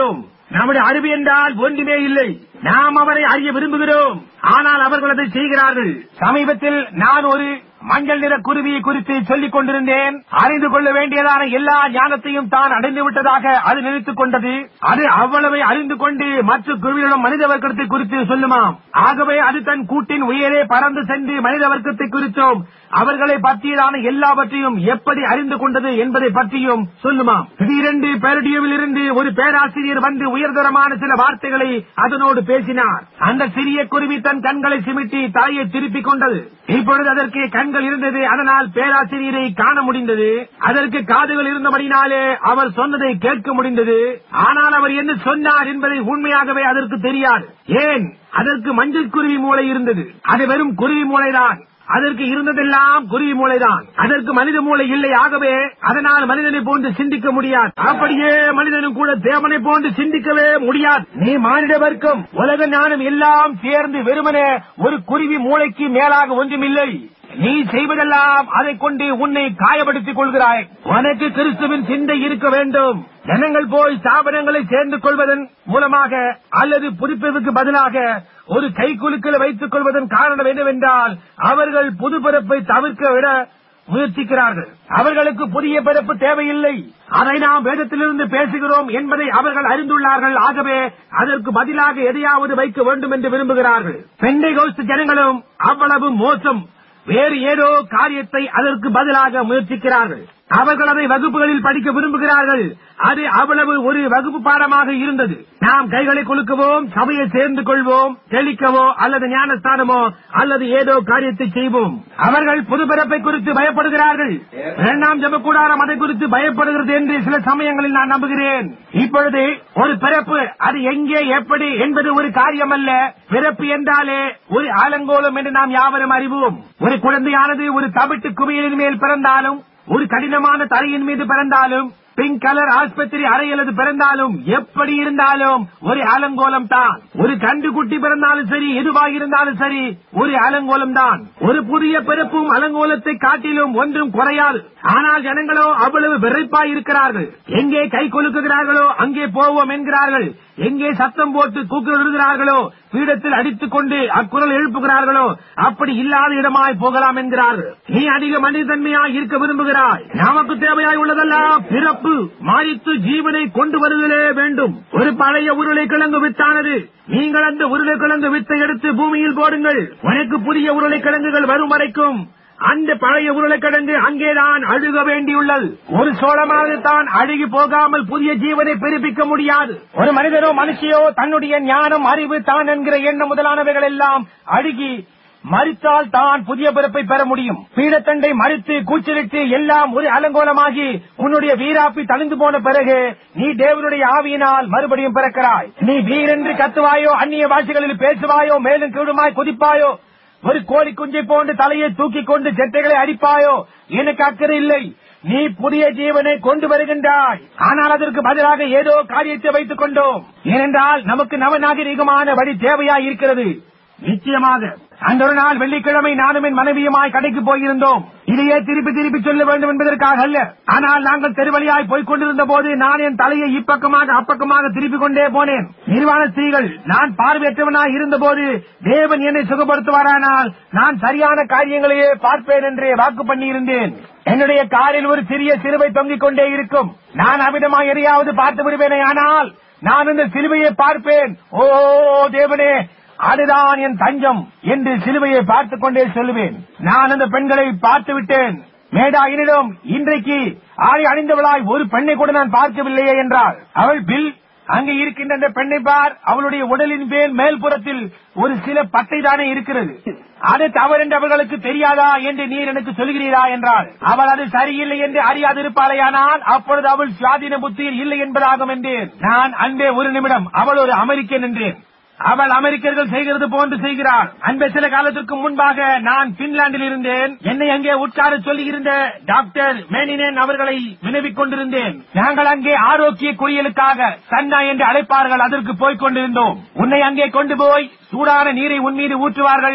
நம்முடைய அறிவு என்றால் ஒன்றுமே இல்லை நாம் அவரை அறிய விரும்புகிறோம் ஆனால் அவர்கள் அதை செய்கிறார்கள் சமீபத்தில் நான் ஒரு மஞ்சள் நிற குருவியை குறித்து சொல்லிக் கொண்டிருந்தேன் அறிந்து கொள்ள வேண்டியதான எல்லா ஞானத்தையும் தான் அடைந்து விட்டதாக அது நினைத்துக் கொண்டது அது அவ்வளவை அறிந்து கொண்டு மற்ற குருவிகளிடம் மனித வர்க்கத்தை குறித்து சொல்லுமாம் ஆகவே அது தன் கூட்டின் உயரே பறந்து சென்று மனித வர்க்கத்தை குறித்தும் அவர்களை பற்றியதான எல்லாவற்றையும் எப்படி அறிந்து கொண்டது என்பதை பற்றியும் சொல்லுமாம் திடீரென்று பேரடியோவில் இருந்து ஒரு பேராசிரியர் வந்து உயர்தரமான சில வார்த்தைகளை அதனோடு பேசினார் அந்த சிறிய குருவி தன் கண்களை சிமிட்டி தலையை திருப்பிக் கொண்டது இப்பொழுது அதற்கு கண்கள் இருந்தது அதனால் பேராசிரியரை காண முடிந்தது அதற்கு காதுகள் இருந்தபடினாலே அவர் சொன்னதை கேட்க முடிந்தது ஆனால் அவர் என்ன சொன்னார் என்பதை உண்மையாகவே அதற்கு தெரியாது ஏன் அதற்கு மஞ்சள் குருவி மூளை இருந்தது அது வெறும் குருவி மூளைதான் அதற்கு இருந்ததெல்லாம் குருவி மூளைதான் அதற்கு மனித மூளை இல்லை ஆகவே அதனால் மனிதனை போன்று சிந்திக்க முடியாது அப்படியே மனிதனும் கூட தேவனை போன்று சிந்திக்கவே முடியாது நீ மானிட வர்க்கம் உலக ஞானம் எல்லாம் சேர்ந்து வெறுமனே ஒரு குருவி மூளைக்கு மேலாக ஒன்றுமில்லை நீ செய்வதெல்லாம் அதை கொண்டு உன்னை காயப்படுத்திக் கொள்கிறாய் உனக்கு கிறிஸ்துவின் சிந்தை இருக்க வேண்டும் ஜனங்கள் போய் ஸ்தாபனங்களை சேர்ந்து கொள்வதன் மூலமாக அல்லது புதுப்பிற்கு பதிலாக ஒரு கைக்குலுக்களை வைத்துக் கொள்வதன் காரணம் என்னவென்றால் அவர்கள் புது பிறப்பை தவிர்க்க விட முயற்சிக்கிறார்கள் அவர்களுக்கு புதிய பிறப்பு தேவையில்லை அதை நாம் வேதத்திலிருந்து பேசுகிறோம் என்பதை அவர்கள் அறிந்துள்ளார்கள் ஆகவே அதற்கு பதிலாக எதையாவது வைக்க வேண்டும் என்று விரும்புகிறார்கள் பெண்டை ஜனங்களும் அவ்வளவு மோசம் வேறு ஏதோ காரியத்தை அதற்கு பதிலாக முயற்சிக்கிறார்கள் அவர்கள் அதை வகுப்புகளில் படிக்க விரும்புகிறார்கள் அது அவ்வளவு ஒரு வகுப்பு பாடமாக இருந்தது நாம் கைகளை குலுக்குவோம் சபையை சேர்ந்து கொள்வோம் தெளிக்கவோ அல்லது ஞானஸ்தானமோ அல்லது ஏதோ காரியத்தை செய்வோம் அவர்கள் புது பிறப்பை குறித்து பயப்படுகிறார்கள் இரண்டாம் ஜப கூடாரம் அதை குறித்து பயப்படுகிறது என்று சில சமயங்களில் நான் நம்புகிறேன் இப்பொழுது ஒரு பிறப்பு அது எங்கே எப்படி என்பது ஒரு காரியம் அல்ல பிறப்பு என்றாலே ஒரு ஆலங்கோலம் என்று நாம் யாவரும் அறிவோம் ஒரு குழந்தையானது ஒரு தவிட்டு குவியலின் மேல் பிறந்தாலும் ஒரு கடினமான தரையின் மீது பிறந்தாலும் பிங்க் கலர் ஆஸ்பத்திரி அறையில் பிறந்தாலும் எப்படி இருந்தாலும் ஒரு அலங்கோலம் தான் ஒரு கண்டு குட்டி பிறந்தாலும் சரி எதுவாக இருந்தாலும் சரி ஒரு அலங்கோலம் தான் ஒரு புதிய பிறப்பும் அலங்கோலத்தை காட்டிலும் ஒன்றும் குறையாது ஆனால் ஜனங்களோ அவ்வளவு விரைப்பாய் இருக்கிறார்கள் எங்கே கை கொலுக்குகிறார்களோ அங்கே போவோம் என்கிறார்கள் எங்கே சத்தம் போட்டு கூக்குகிறார்களோ பீடத்தில் அடித்துக் கொண்டு அக்குரல் எழுப்புகிறார்களோ அப்படி இல்லாத இடமாய் போகலாம் என்கிறார்கள் நீ அதிக மனிதன்மையாய் இருக்க விரும்புகிறாய் நமக்கு தேவையாய் உள்ளதெல்லாம் பிறப்பு மாறித்து ஜீவனை கொண்டு வருதலே வேண்டும் ஒரு பழைய உருளைக்கிழங்கு வித்தானது நீங்கள் அந்த உருளைக்கிழங்கு வித்தை எடுத்து பூமியில் போடுங்கள் உனக்கு புதிய உருளைக்கிழங்குகள் வரும் வரைக்கும் அந்த பழைய உருளைக்கிழங்கு அங்கேதான் அழுக வேண்டியுள்ளது ஒரு சோளமானது தான் அழுகி போகாமல் புதிய ஜீவனை பிறப்பிக்க முடியாது ஒரு மனிதனோ மனுஷியோ தன்னுடைய ஞானம் அறிவு தான் என்கிற எண்ணம் முதலானவைகள் எல்லாம் அழுகி மறித்தால் தான் புதிய பிறப்பை பெற முடியும் பீடத்தண்டை மறித்து கூச்சலிட்டு எல்லாம் ஒரு அலங்கோலமாகி உன்னுடைய வீராப்பி தணிந்து போன பிறகு நீ தேவனுடைய ஆவியினால் மறுபடியும் பிறக்கிறாய் நீ வீரென்று கத்துவாயோ அந்நிய பாஷைகளில் பேசுவாயோ மேலும் கீழுமாய் குதிப்பாயோ ஒரு கோழி குஞ்சை போன்று தலையை தூக்கிக் கொண்டு செட்டைகளை அடிப்பாயோ எனக்கு அக்கறை இல்லை நீ புதிய ஜீவனை கொண்டு வருகின்றாய் ஆனால் அதற்கு பதிலாக ஏதோ காரியத்தை வைத்துக் கொண்டோம் ஏனென்றால் நமக்கு நவநாகரிகமான வழி தேவையாய் இருக்கிறது நிச்சயமாக அந்த ஒரு நாள் வெள்ளிக்கிழமை நானும் என் மனைவியுமாய் கடைக்கு போயிருந்தோம் இதையே திருப்பி திருப்பி சொல்ல வேண்டும் என்பதற்காக அல்ல ஆனால் நாங்கள் தெருவழியாய் போய்க் கொண்டிருந்த போது நான் என் தலையை இப்பக்கமாக அப்பக்கமாக திருப்பிக் கொண்டே போனேன் நிர்வாண ஸ்திரீகள் நான் பார்வையற்றவனாய் இருந்தபோது தேவன் என்னை சுகப்படுத்துவாரானால் நான் சரியான காரியங்களையே பார்ப்பேன் என்றே வாக்கு பண்ணியிருந்தேன் என்னுடைய காரில் ஒரு சிறிய சிறுவை தொங்கிக் கொண்டே இருக்கும் நான் அமிதமாக எதையாவது பார்த்து விடுவேனே ஆனால் நான் இந்த சிலுவையை பார்ப்பேன் ஓ தேவனே அதுதான் என் தஞ்சம் என்று சிலுவையை பார்த்துக் கொண்டே சொல்லுவேன் நான் அந்த பெண்களை பார்த்து விட்டேன் மேடாயினிடம் இன்றைக்கு ஆடை அணிந்தவளாய் ஒரு பெண்ணை கூட நான் பார்க்கவில்லையே என்றாள் அவள் பில் அங்கே இருக்கின்ற அந்த பெண்ணை பார் அவளுடைய உடலின் மேல் மேல்புறத்தில் ஒரு சில பட்டை தானே இருக்கிறது அது தவறென்று அவர்களுக்கு தெரியாதா என்று நீர் எனக்கு சொல்கிறீரா என்றாள் அவள் அது சரியில்லை என்று அறியாதிருப்பாளையானால் அப்பொழுது அவள் சுவாதீன புத்தியில் இல்லை என்பதாகும் என்றேன் நான் அன்பே ஒரு நிமிடம் அவள் ஒரு அமெரிக்கன் என்றேன் அவள் அமெரிக்கர்கள் செய்கிறது போன்று செய்கிறாள் அன்பே சில காலத்திற்கு முன்பாக நான் பின்லாந்தில் இருந்தேன் என்னை அங்கே உட்கார சொல்லியிருந்த டாக்டர் மேனினேன் அவர்களை வினவிக் கொண்டிருந்தேன் நாங்கள் அங்கே ஆரோக்கிய குளியலுக்காக சன்னா என்று அழைப்பார்கள் அதற்கு போய்க் கொண்டிருந்தோம் உன்னை அங்கே கொண்டு போய் சூடான நீரை உன் மீது ஊற்றுவார்கள்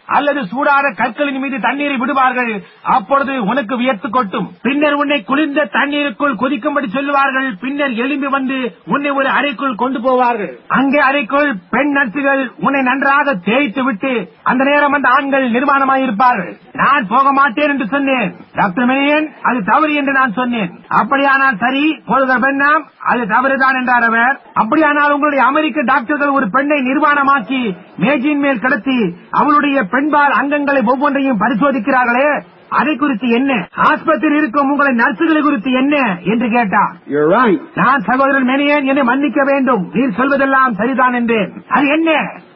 அல்லது சூடான கற்களின் மீது தண்ணீரை விடுவார்கள் அப்பொழுது உனக்கு வியர்த்து கொட்டும் பின்னர் உன்னை குளிர்ந்த தண்ணீருக்குள் கொதிக்கும்படி சொல்லுவார்கள் பின்னர் எழும்பி வந்து உன்னை ஒரு அறைக்குள் கொண்டு போவார்கள் அங்கே அறைக்குள் பெண் நர்சுகள் உன்னை நன்றாக தேய்த்து விட்டு அந்த நேரம் அந்த ஆண்கள் நிர்மாணமாயிருப்பார்கள் நான் போக மாட்டேன் என்று சொன்னேன் டாக்டர் மெனியன் அது தவறு என்று நான் சொன்னேன் அப்படியானால் சரி போதுகர் பெண்ணாம் அது தவறுதான் என்றார் அவர் அப்படியானால் உங்களுடைய அமெரிக்க டாக்டர்கள் ஒரு பெண்ணை நிர்வாணமாக்கி மேஜின் மேல் கடத்தி அவளுடைய பெண்பால் அங்கங்களை ஒவ்வொன்றையும் பரிசோதிக்கிறார்களே அதை குறித்து என்ன ஆஸ்பத்திரி இருக்கும் உங்களை நர்சுகளை குறித்து என்ன என்று கேட்டார் You're right. நான் சகோதரன் மெனியன் என்னை மன்னிக்க வேண்டும் நீர் சொல்வதெல்லாம் சரிதான் என்றேன் அது என்ன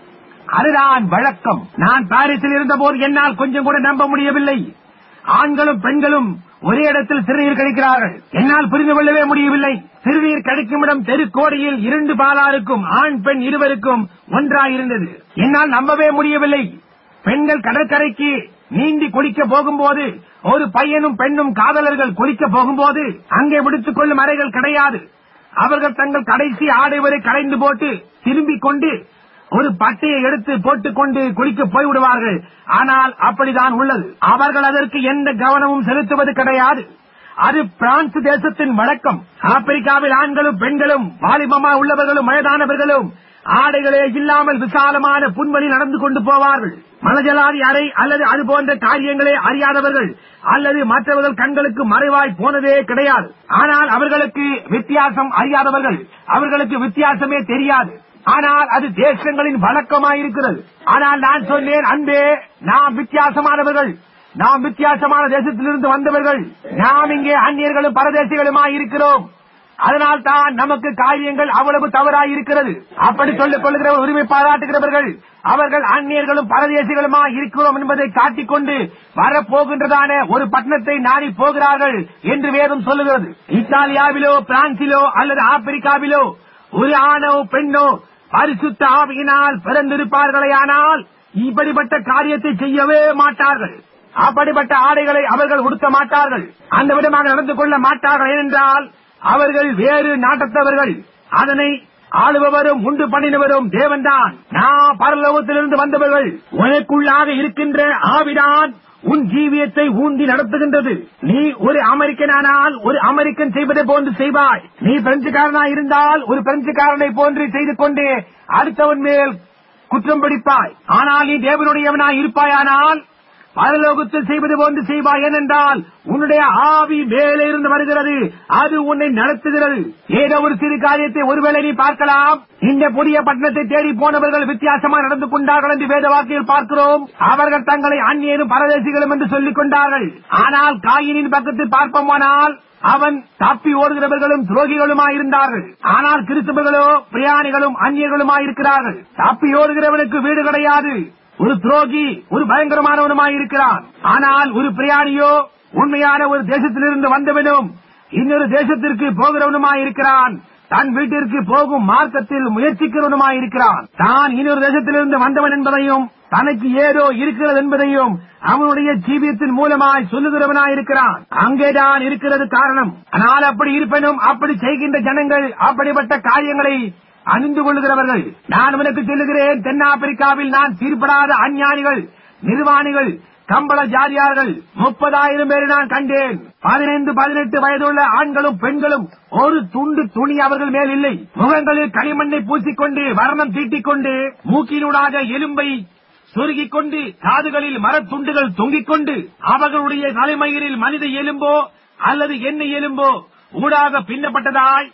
அதுதான் வழக்கம் நான் பாரிஸில் இருந்தபோது என்னால் கொஞ்சம் கூட நம்ப முடியவில்லை ஆண்களும் பெண்களும் ஒரே இடத்தில் சிறுநீர் கழிக்கிறார்கள் என்னால் புரிந்து கொள்ளவே முடியவில்லை சிறுநீர் கழிக்கும் இடம் தெருக்கோடியில் இரண்டு பாலாருக்கும் ஆண் பெண் இருவருக்கும் ஒன்றாயிருந்தது என்னால் நம்பவே முடியவில்லை பெண்கள் கடற்கரைக்கு நீந்தி குளிக்க போகும்போது ஒரு பையனும் பெண்ணும் காதலர்கள் குளிக்க போகும்போது அங்கே விடுத்துக் கொள்ளும் அறைகள் கிடையாது அவர்கள் தங்கள் கடைசி ஆடை வரை களைந்து போட்டு திரும்பிக் கொண்டு ஒரு பட்டையை எடுத்து போட்டுக்கொண்டு குளிக்க போய்விடுவார்கள் ஆனால் அப்படிதான் உள்ளது அவர்கள் அதற்கு எந்த கவனமும் செலுத்துவது கிடையாது அது பிரான்ஸ் தேசத்தின் வழக்கம் ஆப்பிரிக்காவில் ஆண்களும் பெண்களும் வாலிபமா உள்ளவர்களும் வயதானவர்களும் ஆடைகளே இல்லாமல் விசாலமான புன்வழி நடந்து கொண்டு போவார்கள் மலஜலாதி அறை அல்லது அது போன்ற காரியங்களே அறியாதவர்கள் அல்லது மற்றவர்கள் கண்களுக்கு மறைவாய் போனதே கிடையாது ஆனால் அவர்களுக்கு வித்தியாசம் அறியாதவர்கள் அவர்களுக்கு வித்தியாசமே தெரியாது ஆனால் அது தேசங்களின் வழக்கமாயிருக்கிறது ஆனால் நான் சொன்னேன் அன்பே நாம் வித்தியாசமானவர்கள் நாம் வித்தியாசமான தேசத்திலிருந்து வந்தவர்கள் நாம் இங்கே அந்நியர்களும் பரதேசிகளுமாய் இருக்கிறோம் அதனால் தான் நமக்கு காரியங்கள் அவ்வளவு தவறாய் இருக்கிறது அப்படி சொல்லிக் கொள்கிற உரிமை பாராட்டுகிறவர்கள் அவர்கள் அந்நியர்களும் பரதேசிகளுமா இருக்கிறோம் என்பதை காட்டிக்கொண்டு வரப்போகின்றதான ஒரு பட்டணத்தை நாடி போகிறார்கள் என்று வேதம் சொல்லுகிறது இத்தாலியாவிலோ பிரான்சிலோ அல்லது ஆப்பிரிக்காவிலோ ஒரு ஆணோ பெண்ணோ பரிசுத்த ஆவியினால் பிறந்திருப்பார்களேயானால் இப்படிப்பட்ட காரியத்தை செய்யவே மாட்டார்கள் அப்படிப்பட்ட ஆடைகளை அவர்கள் உடுத்த மாட்டார்கள் அந்த விதமாக நடந்து கொள்ள மாட்டார்கள் ஏனென்றால் அவர்கள் வேறு நாட்டத்தவர்கள் அதனை ஆளுபவரும் உண்டு பண்ணினவரும் தேவன்தான் நான் பரலோகத்திலிருந்து வந்தவர்கள் உனக்குள்ளாக இருக்கின்ற ஆவிதான் உன் ஜீவியத்தை ஊந்தி நடத்துகின்றது நீ ஒரு அமெரிக்கனானால் ஒரு அமெரிக்கன் செய்வதை போன்று செய்வாய் நீ பிரெஞ்சுக்காரனா இருந்தால் ஒரு பிரெஞ்சுக்காரனை போன்று செய்து கொண்டு அடுத்தவன் மேல் குற்றம் பிடிப்பாய் ஆனால் நீ தேவனுடையவனாய் இருப்பாயானால் பரலோகத்தில் செய்வது போன்று செய்வாய் ஏனென்றால் உன்னுடைய ஆவி மேலே இருந்து வருகிறது அது உன்னை நடத்துகிறது ஏதோ ஒரு சிறு காரியத்தை ஒருவேளை நீ பார்க்கலாம் இந்த புதிய பட்டணத்தை தேடி போனவர்கள் வித்தியாசமாக நடந்து கொண்டார்கள் என்று வேத வாக்கியில் பார்க்கிறோம் அவர்கள் தங்களை அந்நியரும் பரதேசிகளும் என்று சொல்லிக் கொண்டார்கள் ஆனால் காயினின் பக்கத்தில் பார்ப்போமானால் அவன் தப்பி ஓடுகிறவர்களும் துரோகிகளுமாய் இருந்தார்கள் ஆனால் கிறிஸ்தவர்களோ பிரயாணிகளும் அந்நியர்களுமாய் இருக்கிறார்கள் தப்பி ஓடுகிறவனுக்கு வீடு கிடையாது ஒரு துரோகி ஒரு பயங்கரமானவனுமாய் இருக்கிறான் ஆனால் ஒரு பிரயாணியோ உண்மையான ஒரு தேசத்திலிருந்து வந்தவனும் இன்னொரு தேசத்திற்கு போகிறவனுமாய் இருக்கிறான் தன் வீட்டிற்கு போகும் மார்க்கத்தில் முயற்சிக்கிறவனுமாய் இருக்கிறான் தான் இன்னொரு தேசத்திலிருந்து வந்தவன் என்பதையும் தனக்கு ஏதோ இருக்கிறது என்பதையும் அவனுடைய ஜீவியத்தின் மூலமாய் சொல்லுகிறவனாய் இருக்கிறான் அங்கேதான் இருக்கிறது காரணம் ஆனால் அப்படி இருப்பனும் அப்படி செய்கின்ற ஜனங்கள் அப்படிப்பட்ட காரியங்களை அணிந்து கொள்ளுகிறவர்கள் நான் உனக்கு சொல்லுகிறேன் தென்னாப்பிரிக்காவில் நான் தீர்ப்படாத அஞ்ஞானிகள் நிர்வாணிகள் கம்பள ஜாதியார்கள் முப்பதாயிரம் பேரை நான் கண்டேன் பதினைந்து பதினெட்டு வயதுள்ள ஆண்களும் பெண்களும் ஒரு துண்டு துணி அவர்கள் மேல் இல்லை முகங்களில் களிமண்ணை பூசிக்கொண்டு வர்ணம் தீட்டிக்கொண்டு மூக்கினூடாக எலும்பை சொருகிக் கொண்டு காதுகளில் மரத்துண்டுகள் தொங்கிக் கொண்டு அவர்களுடைய தலைமயிரில் மனித எலும்போ அல்லது எண்ணெய் எலும்போ ஊடாக பின்னப்பட்டதாய்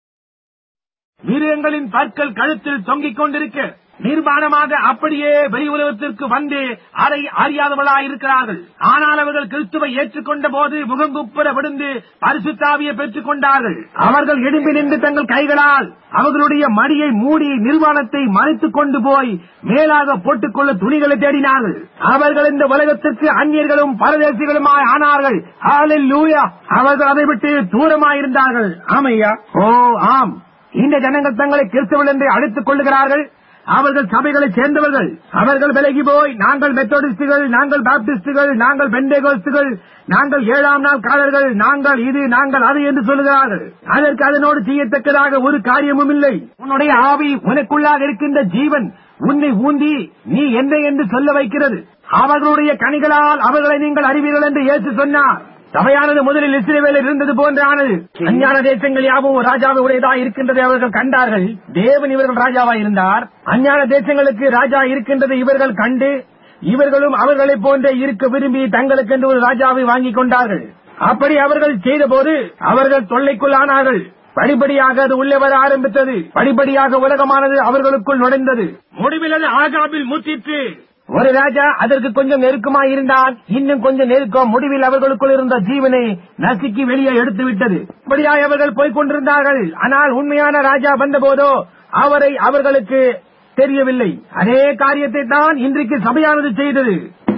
மிருகங்களின் பற்கள் கழுத்தில் தொங்கிக் கொண்டிருக்க நிர்மாணமாக அப்படியே வெளி உலகத்திற்கு வந்து அதை அறியாதவர்களாய் இருக்கிறார்கள் ஆனால் அவர்கள் கிறிஸ்துவை ஏற்றுக்கொண்ட போது முகங்குப்புற விழுந்து பரிசுத்தாவியை பெற்றுக் கொண்டார்கள் அவர்கள் எழும்பி நின்று தங்கள் கைகளால் அவர்களுடைய மடியை மூடி நிர்வாணத்தை மறைத்துக் கொண்டு போய் மேலாக போட்டுக்கொள்ள துணிகளை தேடினார்கள் அவர்கள் இந்த உலகத்திற்கு அந்நியர்களும் பரதேசிகளுமாய் ஆனார்கள் ஹalleluya. அவர்கள் அதை விட்டு தூரமாயிருந்தார்கள் ஆமையா ஓ ஆம் இந்த ஜனங்கள் தங்களை கிறிஸ்தவர்கள் என்று அழைத்துக் கொள்ளுகிறார்கள் அவர்கள் சபைகளைச் சேர்ந்தவர்கள் அவர்கள் விலகி போய் நாங்கள் மெத்தோடிஸ்டுகள் நாங்கள் பாப்டிஸ்டுகள் நாங்கள் பெண்டேகோஸ்டுகள் நாங்கள் ஏழாம் நாள் காலர்கள் நாங்கள் இது நாங்கள் அது என்று சொல்லுகிறார்கள் அதற்கு அதனோடு செய்யத்தக்கதாக ஒரு காரியமும் இல்லை உன்னுடைய ஆவி உனக்குள்ளாக இருக்கின்ற ஜீவன் உன்னை ஊந்தி நீ என்ன என்று சொல்ல வைக்கிறது அவர்களுடைய கனிகளால் அவர்களை நீங்கள் அறிவீர்கள் என்று இயேசு சொன்னார் சபையானது முதலில் இஸ்ரேவேலில் இருந்தது போன்றானது அஞ்ஞான தேசங்கள் யாவும் ராஜாவை உடையதா இருக்கின்றதை அவர்கள் கண்டார்கள் தேவன் இவர்கள் ராஜாவா இருந்தார் அஞ்ஞான தேசங்களுக்கு ராஜா இருக்கின்றதை இவர்கள் கண்டு இவர்களும் அவர்களைப் போன்றே இருக்க விரும்பி தங்களுக்கென்று ஒரு ராஜாவை வாங்கிக் கொண்டார்கள் அப்படி அவர்கள் செய்தபோது அவர்கள் தொல்லைக்குள்ளானார்கள் படிப்படியாக அது உள்ளே வர ஆரம்பித்தது படிப்படியாக உலகமானது அவர்களுக்குள் நுழைந்தது முடிவில் அது ஆகாபில் முத்திற்று ஒரு ராஜா அதற்கு கொஞ்சம் நெருக்கமா இருந்தால் இன்னும் கொஞ்சம் நெருக்கம் முடிவில் அவர்களுக்குள் இருந்த ஜீவனை நசுக்கி வெளியே எடுத்து விட்டது இப்படியாய் அவர்கள் போய்க் கொண்டிருந்தார்கள் ஆனால் உண்மையான ராஜா வந்தபோதோ அவரை அவர்களுக்கு தெரியவில்லை அதே காரியத்தை தான் இன்றைக்கு சபையானது செய்தது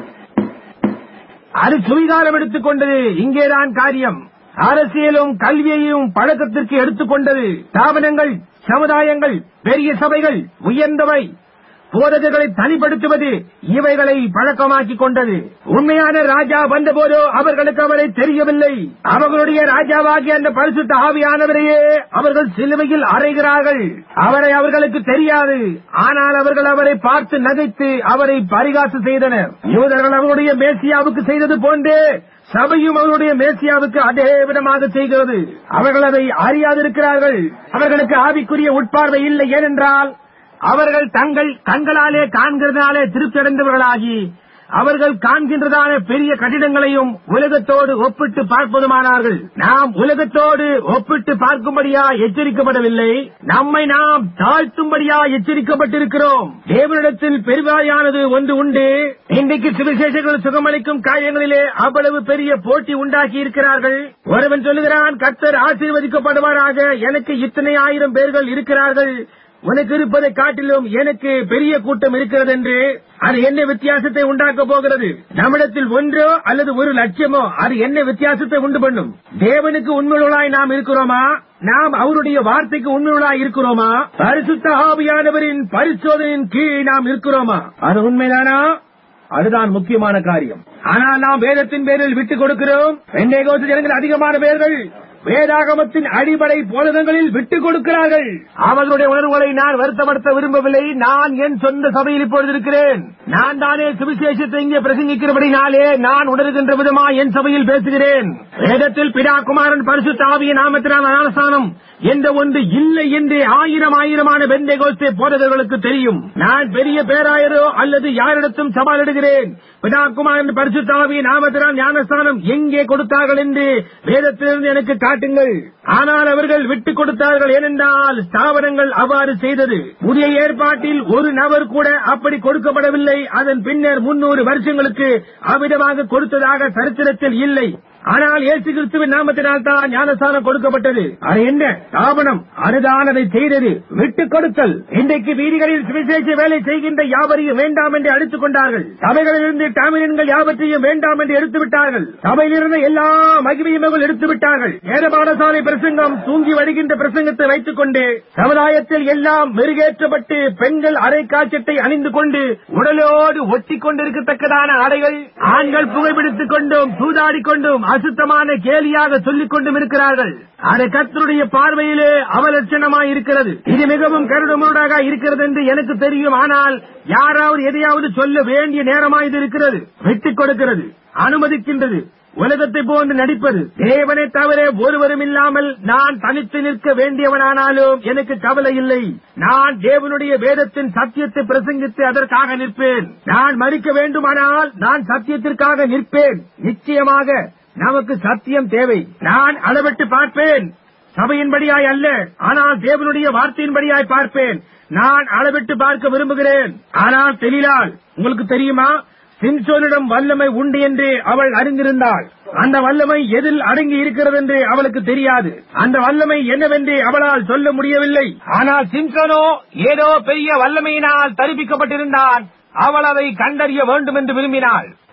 அது சுவிகாரம் எடுத்துக் கொண்டது இங்கேதான் காரியம் அரசியலும் கல்வியையும் பழக்கத்திற்கு எடுத்துக்கொண்டது ஸ்தாபனங்கள் சமுதாயங்கள் பெரிய சபைகள் உயர்ந்தவை போதகர்களை தனிப்படுத்துவது இவைகளை பழக்கமாக்கிக் கொண்டது உண்மையான ராஜா வந்தபோதோ அவர்களுக்கு அவரை தெரியவில்லை அவர்களுடைய ராஜாவாகிய அந்த பரிசுத்த ஆவியானவரையே அவர்கள் சிலுவையில் அறைகிறார்கள் அவரை அவர்களுக்கு தெரியாது ஆனால் அவர்கள் அவரை பார்த்து நகைத்து அவரை பரிகாசம் செய்தனர் யூதர்கள் அவருடைய மேசியாவுக்கு செய்தது போன்றே சபையும் அவருடைய மேசியாவுக்கு அதே விதமாக செய்கிறது அவர்கள் அதை அறியாதிருக்கிறார்கள் அவர்களுக்கு ஆவிக்குரிய உட்பார்வை இல்லை ஏனென்றால் அவர்கள் தங்கள் கண்களாலே காண்கிறதுனாலே திருப்தியடைந்தவர்களாகி அவர்கள் காண்கின்றதான பெரிய கட்டிடங்களையும் உலகத்தோடு ஒப்பிட்டு பார்ப்பதுமானார்கள் நாம் உலகத்தோடு ஒப்பிட்டு பார்க்கும்படியா எச்சரிக்கப்படவில்லை நம்மை நாம் தாழ்த்தும்படியா எச்சரிக்கப்பட்டிருக்கிறோம் தேவனிடத்தில் பெருவாயானது ஒன்று உண்டு இன்றைக்கு சுவிசேஷங்கள் சுகமளிக்கும் காரியங்களிலே அவ்வளவு பெரிய போட்டி உண்டாக்கி இருக்கிறார்கள் ஒருவன் சொல்லுகிறான் கர்த்தர் ஆசீர்வதிக்கப்படுவாராக எனக்கு இத்தனை ஆயிரம் பேர்கள் இருக்கிறார்கள் உனக்கு இருப்பதை காட்டிலும் எனக்கு பெரிய கூட்டம் இருக்கிறது என்று அது என்ன வித்தியாசத்தை உண்டாக்க போகிறது நம்மிடத்தில் ஒன்றோ அல்லது ஒரு லட்சமோ அது என்ன வித்தியாசத்தை உண்டு பண்ணும் தேவனுக்கு உண்மையுள்ளாய் நாம் இருக்கிறோமா நாம் அவருடைய வார்த்தைக்கு உண்மையுள்ளாய் இருக்கிறோமா பரிசுத்த ஆவியானவரின் பரிசோதனையின் கீழ் நாம் இருக்கிறோமா அது உண்மைதானா அதுதான் முக்கியமான காரியம் ஆனால் நாம் வேதத்தின் பேரில் விட்டுக் கொடுக்கிறோம் வெண்ணை கோத்து ஜனங்கள் அதிகமான பேர்கள் வேதாகமத்தின் அடிப்படை போதகங்களில் விட்டுக் கொடுக்கிறார்கள் அவர்களுடைய உணர்வுகளை நான் வருத்தப்படுத்த விரும்பவில்லை நான் என் சொந்த சபையில் இப்பொழுது இருக்கிறேன் நான் தானே சுவிசேஷத்தை இங்கே பிரசங்கிக்கிறபடினாலே நான் உணர்கின்ற விதமா என் சபையில் பேசுகிறேன் வேதத்தில் பிதா குமாரன் பரிசு தாவிய நாமத்தினால் ஞானஸ்தானம் என்ற ஒன்று இல்லை என்று ஆயிரம் ஆயிரமான வெந்தை கோஸ்தே போதகர்களுக்கு தெரியும் நான் பெரிய பேராயரோ அல்லது யாரிடத்தும் சவாலிடுகிறேன் பிதா குமாரன் பரிசு தாவிய நாமத்தினால் ஞானஸ்தானம் எங்கே கொடுத்தார்கள் என்று வேதத்திலிருந்து எனக்கு காட்டுங்கள் ஆனால் அவர்கள் விட்டுக் கொடுத்தார்கள் ஏனென்றால் ஸ்தாபனங்கள் அவ்வாறு செய்தது புதிய ஏற்பாட்டில் ஒரு நபர் கூட அப்படி கொடுக்கப்படவில்லை அதன் பின்னர் முன்னூறு வருஷங்களுக்கு அவ்விதமாக கொடுத்ததாக சரித்திரத்தில் இல்லை ஆனால் இயேசு கிறிஸ்துவின் நாமத்தினால் தான் ஞானஸ்தானம் கொடுக்கப்பட்டது அது என்ன ஸ்தாபனம் அதுதான் அதை செய்தது விட்டுக் கொடுத்தல் இன்றைக்கு வீதிகளில் சுவிசேஷ வேலை செய்கின்ற யாவரையும் வேண்டாம் என்று அடித்துக் கொண்டார்கள் சபைகளிலிருந்து டாமினன்கள் யாவற்றையும் வேண்டாம் என்று எடுத்து விட்டார்கள் சபையிலிருந்து எல்லா மகிமையும் அவர்கள் எடுத்து விட்டார்கள் வேத பாடசாலை பிரசங்கம் தூங்கி வருகின்ற பிரசங்கத்தை வைத்துக் கொண்டு சமுதாயத்தில் எல்லாம் மெருகேற்றப்பட்டு பெண்கள் அரை காய்ச்சட்டை அணிந்து கொண்டு உடலோடு ஒட்டிக் கொண்டிருக்கத்தக்கதான ஆடைகள் ஆண்கள் புகைப்பிடித்துக் கொண்டும் சூதாடிக் கொண்டும் அசுத்தமான கேலியாக சொல்லிக் கொண்டும் இருக்கிறார்கள் அது கத்தருடைய பார்வையிலே அவலட்சணமாய் இருக்கிறது இது மிகவும் கருடமுருடாக இருக்கிறது என்று எனக்கு தெரியும் ஆனால் யாராவது எதையாவது சொல்ல வேண்டிய நேரமாய் இது இருக்கிறது விட்டுக் கொடுக்கிறது அனுமதிக்கின்றது உலகத்தை போன்று நடிப்பது தேவனை தவிர ஒருவரும் இல்லாமல் நான் தனித்து நிற்க வேண்டியவனானாலும் எனக்கு கவலை இல்லை நான் தேவனுடைய வேதத்தின் சத்தியத்தை பிரசங்கித்து அதற்காக நிற்பேன் நான் மறிக்க வேண்டுமானால் நான் சத்தியத்திற்காக நிற்பேன் நிச்சயமாக நமக்கு சத்தியம் தேவை நான் அளவிட்டு பார்ப்பேன் சபையின்படியாய் அல்ல ஆனால் தேவனுடைய வார்த்தையின்படியாய் பார்ப்பேன் நான் அளவிட்டு பார்க்க விரும்புகிறேன் ஆனால் தெரியலால் உங்களுக்கு தெரியுமா சிம்சோனிடம் வல்லமை உண்டு என்று அவள் அறிந்திருந்தாள் அந்த வல்லமை எதில் அடங்கி இருக்கிறது என்று அவளுக்கு தெரியாது அந்த வல்லமை என்னவென்று அவளால் சொல்ல முடியவில்லை ஆனால் சிம்சோனோ ஏதோ பெரிய வல்லமையினால் தரிப்பிக்கப்பட்டிருந்தான் அவள் அதை கண்டறிய வேண்டும் என்று விரும்பினாள்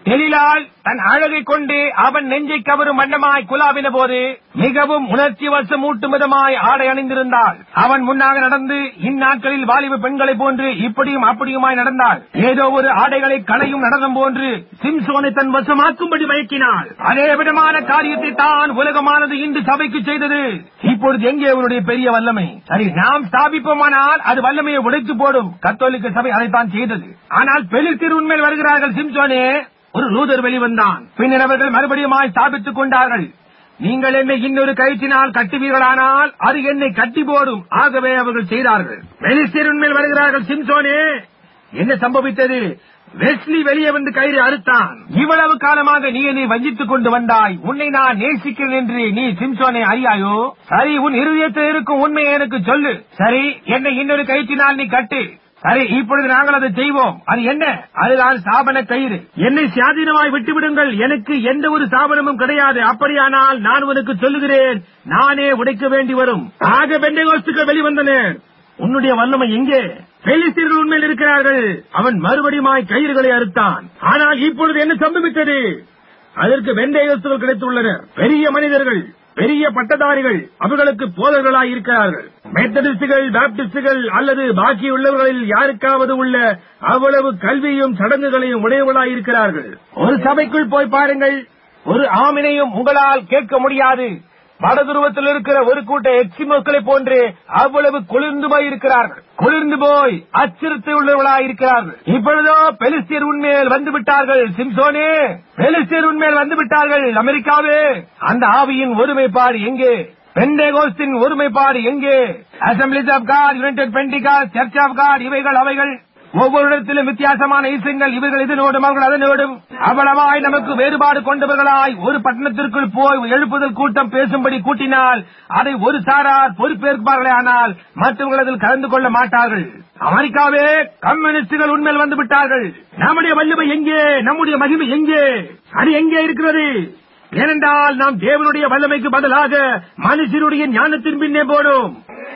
தெளிலால் தன் அழகை கொண்டு அவன் நெஞ்சை கவரும் வண்ணமாய் குலாவின போது மிகவும் உணர்ச்சி வசம் ஊட்டும் விதமாய் ஆடை அணிந்திருந்தாள் அவன் முன்னாக நடந்து இந்நாட்களில் வாலிப பெண்களை போன்று இப்படியும் அப்படியுமாய் நடந்தாள் ஏதோ ஒரு ஆடைகளை களையும் நடனம் போன்று சிம்சோனை தன் வசமாக்கும்படி மயக்கினாள் அதே விதமான காரியத்தை தான் உலகமானது இன்று சபைக்கு செய்தது இப்பொழுது எங்கே அவருடைய பெரிய வல்லமை சரி நாம் ஸ்தாபிப்போமானால் அது வல்லமையை உடைத்து போடும் கத்தோலிக்க சபை அதைத்தான் செய்தது ஆனால் பெலிஸ்தீர் உண்மையில் வருகிறார்கள் சிம்சோனே ஒரு லூதர் வெளிவந்தான் பின்னர் அவர்கள் மறுபடியும் ஸ்தாபித்துக் கொண்டார்கள் நீங்கள் என்னை இன்னொரு கயிற்றினால் கட்டுவீர்களானால் அது என்னை கட்டி போடும் ஆகவே அவர்கள் செய்தார்கள் பெலிஸ்தீர் உண்மையில் வருகிறார்கள் சிம்சோனே என்ன சம்பவித்தது வெஸ்லி வெளியே வந்து கயிறு அறுத்தான் இவ்வளவு காலமாக நீ என்னை வஞ்சித்துக் கொண்டு வந்தாய் உன்னை நான் நேசிக்கிறேன் என்று நீ சிம்சோனை அறியாயோ சரி உன் இருதயத்தில் இருக்கும் உண்மையை எனக்கு சொல்லு சரி என்னை இன்னொரு கயிற்றினால் நீ கட்டு சரி இப்பொழுது நாங்கள் அதை செய்வோம் அது என்ன அதுதான் ஸ்தாபன கயிறு என்னை சுயாதீனமாய் விட்டுவிடுங்கள் எனக்கு எந்த ஒரு ஸ்தாபனமும் கிடையாது அப்படியானால் நான் உனக்கு சொல்லுகிறேன் நானே உடைக்க வேண்டி வரும் ஆக பெண்டகோஸ்துக்கள் வெளிவந்தன உன்னுடைய வல்லமை எங்கே பெலிஸ்தீர்கள் உண்மையில் இருக்கிறார்கள் அவன் மறுபடியுமாய் கயிறுகளை அறுத்தான் ஆனால் இப்பொழுது என்ன சம்பவித்தது அதற்கு வெண்டையஸ்துகள் கிடைத்துள்ளனர் பெரிய மனிதர்கள் பெரிய பட்டதாரிகள் அவர்களுக்கு போதர்களாய் இருக்கிறார்கள் மெத்தடிஸ்டுகள் பாப்டிஸ்டுகள் அல்லது பாக்கியுள்ளவர்களில் யாருக்காவது உள்ள அவ்வளவு கல்வியும் சடங்குகளையும் உடையவர்களாய் இருக்கிறார்கள் ஒரு சபைக்குள் போய் பாருங்கள் ஒரு ஆமினையும் உங்களால் கேட்க முடியாது வடதுருவத்தில் இருக்கிற ஒரு கூட்ட எக்ஸிமோக்களை போன்று அவ்வளவு குளிர்ந்து போய் இருக்கிறார்கள் குளிர்ந்து போய் அச்சுறுத்தி உள்ளவர்களாய் இருக்கிறார்கள் இப்பொழுதோ பெலிஸ்தீர் உண்மையில் வந்து விட்டார்கள் சிம்சோனே பெலிஸ்தீர் உண்மையில் வந்து விட்டார்கள் அமெரிக்காவே அந்த ஆவியின் ஒருமைப்பாடு எங்கே பெண்டேகோஸ்தின் ஒருமைப்பாடு எங்கே assemblies of God united Pentecostal church of God இவைகள் அவைகள் ஒவ்வொரு இடத்திலும் வித்தியாசமான ஈசங்கள் இவர்கள் இதனோடும் அவர்கள் அதனோடும் அவ்வளவாய் நமக்கு வேறுபாடு கொண்டவர்களாய் ஒரு பட்டணத்திற்குள் போய் எழுப்புதல் கூட்டம் பேசும்படி கூட்டினால் அதை ஒரு சாரார் பொறுப்பேற்பார்களே ஆனால் மற்றவர்கள் அதில் கலந்து கொள்ள மாட்டார்கள் அமெரிக்காவே கம்யூனிஸ்டுகள் உண்மையில் வந்து விட்டார்கள் நம்முடைய வல்லமை எங்கே நம்முடைய மகிமை எங்கே அது எங்கே இருக்கிறது ஏனென்றால் நாம் தேவனுடைய வல்லமைக்கு பதிலாக மனுஷனுடைய ஞானத்தின் பின்னே போடும்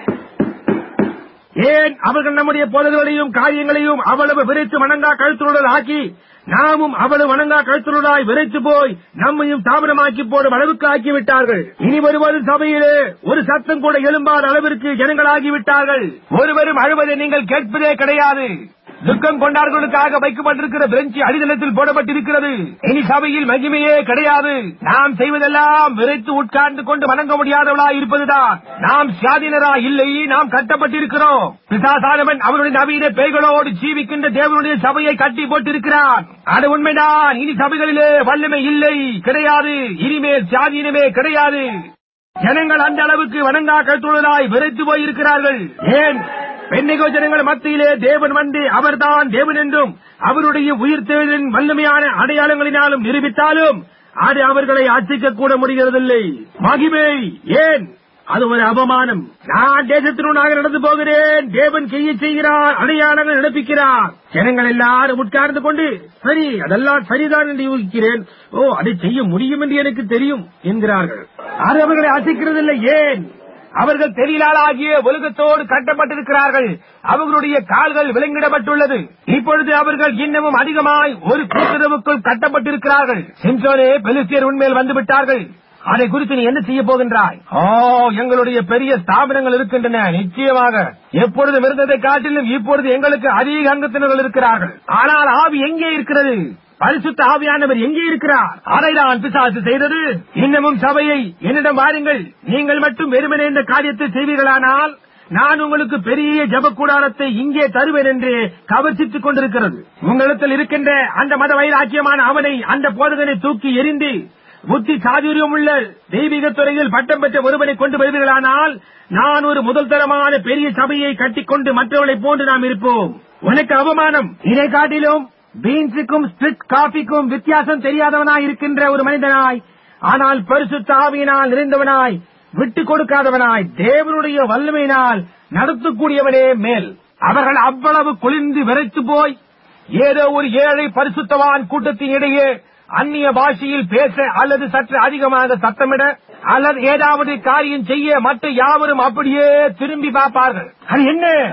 ஏன் அவர்கள் நம்முடைய போதல்களையும் காரியங்களையும் அவ்வளவு விரைத்து வணங்கா கழுத்துடன் ஆக்கி நாமும் அவ்வளவு வணங்கா கழுத்துடாய் விரைத்து போய் நம்மையும் தாமிரமாக்கி போடும் அளவுக்கு ஆக்கிவிட்டார்கள் இனி வருவது சபையிலே ஒரு சத்தம் கூட எழும்பாத அளவிற்கு ஜனங்களாகிவிட்டார்கள் ஒருவரும் அழுவதை நீங்கள் கேட்பதே கிடையாது துக்கம் கொண்டார்களுக்காக வைக்கப்பட்டிருக்கிற பிரெஞ்சு அடித்தளத்தில் போடப்பட்டிருக்கிறது இனி சபையில் மகிமையே கிடையாது நாம் செய்வதெல்லாம் விரைத்து உட்கார்ந்து கொண்டு வணங்க முடியாதவளாய் இருப்பதுதான் நாம் சுயாதீனரா இல்லை நாம் கட்டப்பட்டிருக்கிறோம் பிசாசானவன் அவருடைய நவீன பேய்களோடு ஜீவிக்கின்ற தேவனுடைய சபையை கட்டி போட்டிருக்கிறான் அது உண்மைதான் இனி சபைகளிலே வல்லமை இல்லை கிடையாது இனிமேல் சுயாதீனமே கிடையாது ஜனங்கள் அந்த அளவுக்கு வணங்கா கட்டுள்ளதாய் விரைத்து போயிருக்கிறார்கள் ஏன் பெண்ணிகோ ஜனங்கள் மத்தியிலே தேவன் வந்து அவர்தான் தேவன் என்றும் அவருடைய உயிர்த்தெழுதலின் வல்லமையான அடையாளங்களினாலும் நிரூபித்தாலும் அது அவர்களை அச்சிக்க கூட முடிகிறதில்லை மகிமை ஏன் அது ஒரு அவமானம் நான் தேசத்தினுடாக நடந்து போகிறேன் தேவன் செய்ய செய்கிறார் அடையாளங்கள் நடப்பிக்கிறார் ஜனங்கள் எல்லாரும் உட்கார்ந்து கொண்டு சரி அதெல்லாம் சரிதான் என்று யூகிக்கிறேன் ஓ அதை செய்ய முடியும் என்று எனக்கு தெரியும் என்கிறார்கள் அது அவர்களை அசைக்கிறதில்லை ஏன் அவர்கள் தெரியலாளாகிய ஒழுக்கத்தோடு கட்டப்பட்டிருக்கிறார்கள் அவர்களுடைய கால்கள் விலங்கிடப்பட்டுள்ளது இப்பொழுது அவர்கள் இன்னமும் அதிகமாய் ஒரு கூட்டுறவுக்குள் கட்டப்பட்டிருக்கிறார்கள் சிம்சோனே பெலிஸ்தியர் உண்மையில் வந்து விட்டார்கள் அதை குறித்து நீ என்ன செய்ய போகின்றாய் ஓ எங்களுடைய பெரிய ஸ்தாபனங்கள் இருக்கின்றன நிச்சயமாக எப்பொழுதும் இருந்ததை காட்டிலும் இப்பொழுது எங்களுக்கு அதிக அங்கத்தினர்கள் இருக்கிறார்கள் ஆனால் ஆவி எங்கே இருக்கிறது பரிசுத்த ஆவியானவர் எங்கே இருக்கிறார் அதைதான் பிசாசு செய்தது இன்னமும் சபையை என்னிடம் வாருங்கள் நீங்கள் மட்டும் வெறுமனே இந்த காரியத்தை செய்வீர்களானால் நான் உங்களுக்கு பெரிய ஜப கூடாரத்தை இங்கே தருவேன் என்று கவர்ச்சித்துக் கொண்டிருக்கிறது உங்களிடத்தில் இருக்கின்ற அந்த மத வைராக்கியமான அவனை அந்த போதகனை தூக்கி எரிந்து புத்தி சாதுரியம் உள்ள தெய்வீக துறையில் பட்டம் பெற்ற ஒருவனை கொண்டு வருவீர்களானால் நான் ஒரு முதல் தரமான பெரிய சபையை கட்டிக்கொண்டு மற்றவர்களைப் போன்று நாம் இருப்போம் உனக்கு அவமானம் இதை காட்டிலும் பீன்ஸுக்கும் ஸ்பிரிட் காபிக்கும் வித்தியாசம் தெரியாதவனாய் இருக்கின்ற ஒரு மனிதனாய் ஆனால் பரிசுத்த ஆவியினால் நிறைந்தவனாய் விட்டுக் கொடுக்காதவனாய் தேவனுடைய வல்லமையினால் நடத்தக்கூடியவனே மேல் அவர்கள் அவ்வளவு குளிர்ந்து விரைத்து போய் ஏதோ ஒரு ஏழை பரிசுத்தவான் கூட்டத்தின் இடையே அந்நிய பாஷையில் பேச அல்லது சற்று அதிகமாக சத்தமிட அல்லது ஏதாவது காரியம் செய்ய மற்ற யாவரும் அப்படியே திரும்பி பார்ப்பார்கள் அது என்ன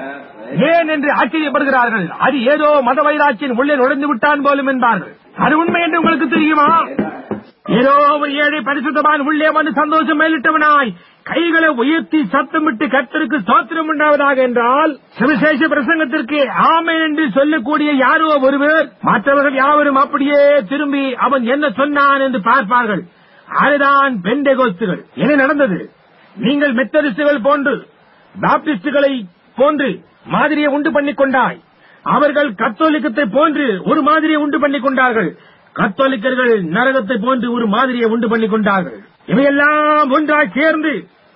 ஏன் என்று ஆச்சரியப்படுகிறார்கள் அது ஏதோ மத வைராக்கியின் உள்ளே நுழைந்து விட்டான் போலும் என்பார்கள் அது உண்மை என்று உங்களுக்கு தெரியுமா ஏதோ ஒரு ஏழை பரிசுத்தமான உள்ளே வந்து சந்தோஷம் மேலிட்டவனாய் கைகளை உயர்த்தி சத்தமிட்டு கர்த்தருக்கு ஸ்தோத்திரம் உண்டாவதாக என்றால் சுவிசேஷ பிரசங்கத்திற்கு ஆமை என்று சொல்லக்கூடிய யாரோ ஒருவர் மற்றவர்கள் யாவரும் அப்படியே திரும்பி அவன் என்ன சொன்னான் என்று பார்ப்பார்கள் அதுதான் பெண்டெகோஸ்துகள் என்ன நடந்தது நீங்கள் மெத்தடிஸ்டுகள் போன்று பாப்டிஸ்டுகளை போன்று மாதிரியை உண்டு பண்ணிக் கொண்டாய் அவர்கள் கத்தோலிக்கத்தை போன்று ஒரு மாதிரியை உண்டு பண்ணிக் கொண்டார்கள் கத்தோலிக்கர்கள் நரகத்தை போன்று ஒரு மாதிரியை உண்டு பண்ணிக் கொண்டார்கள் இவையெல்லாம் ஒன்றாய் சேர்ந்து